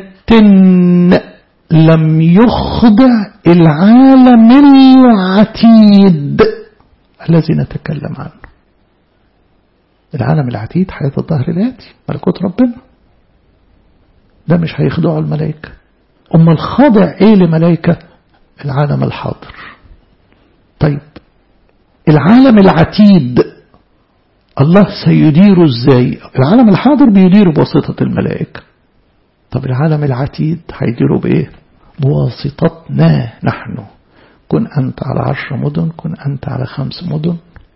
لم يخضع العالم العتيد الذي نتكلم عنه العالم العتيد حياة الظهر الآتي ملكوت ربنا ده مش هيخضعوا الملائكة أما الخاضع إيه لملائكة العالم الحاضر طيب العالم العتيد الله سيديره ازاي العالم الحاضر بيديره بواسطة الملائكة طب العالم العتيد هيديره بايه بواسطتنا نحن كن أنت على عشر مدن كن أنت على خمس مدن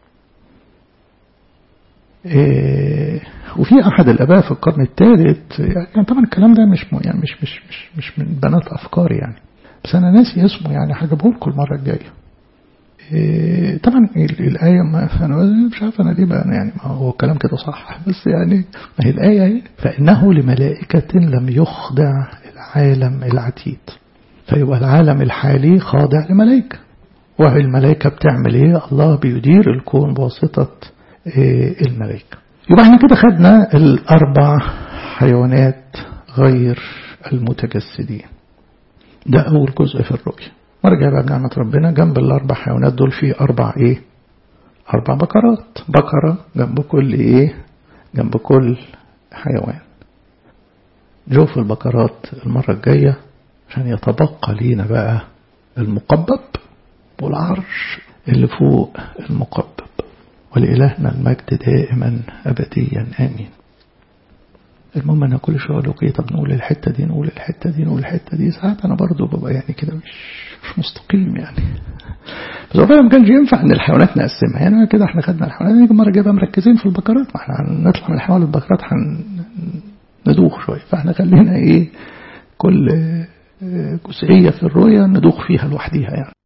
إيه وفي أحد الآباء في القرن الثالث يعني طبعا الكلام ده مش يعني مش مش مش مش من بنات أفكاري يعني بس أنا ناسي اسمه يعني هجيبه لكم المرة الجاية إيه طبعا الآية ما أنا مش عارف أنا ليه بقى أنا يعني ما هو الكلام كده صح بس يعني ما هي الآية ايه فإنه لملائكة لم يخضع العالم العتيد فيبقى العالم الحالي خاضع لملائكة وهي الملائكة بتعمل ايه الله بيدير الكون بواسطة إيه الملائكة يبقى احنا كده خدنا الأربع حيوانات غير المتجسدين ده أول جزء في الرؤية نرجع بقى بنعمة ربنا جنب الأربع حيوانات دول في أربع إيه أربع بقرات بقرة جنب كل إيه جنب كل حيوان نشوف البقرات المرة الجاية عشان يتبقى لينا بقى المقبب والعرش اللي فوق المقبب ولإلهنا المجد دائما أبديا آمين المهم انا كل شويه اقول اوكي طب نقول الحته دي نقول الحته دي نقول الحته دي ساعات انا برضو ببقى يعني كده مش مش مستقيم يعني بس هو فعلا ما كانش ينفع ان الحيوانات نقسمها يعني كده احنا خدنا الحيوانات يجي مره جايبها مركزين في البقرات ما احنا هنطلع من الحيوانات البقرات ندوخ شويه فاحنا خلينا ايه كل جزئيه في الرؤيه ندوخ فيها لوحديها يعني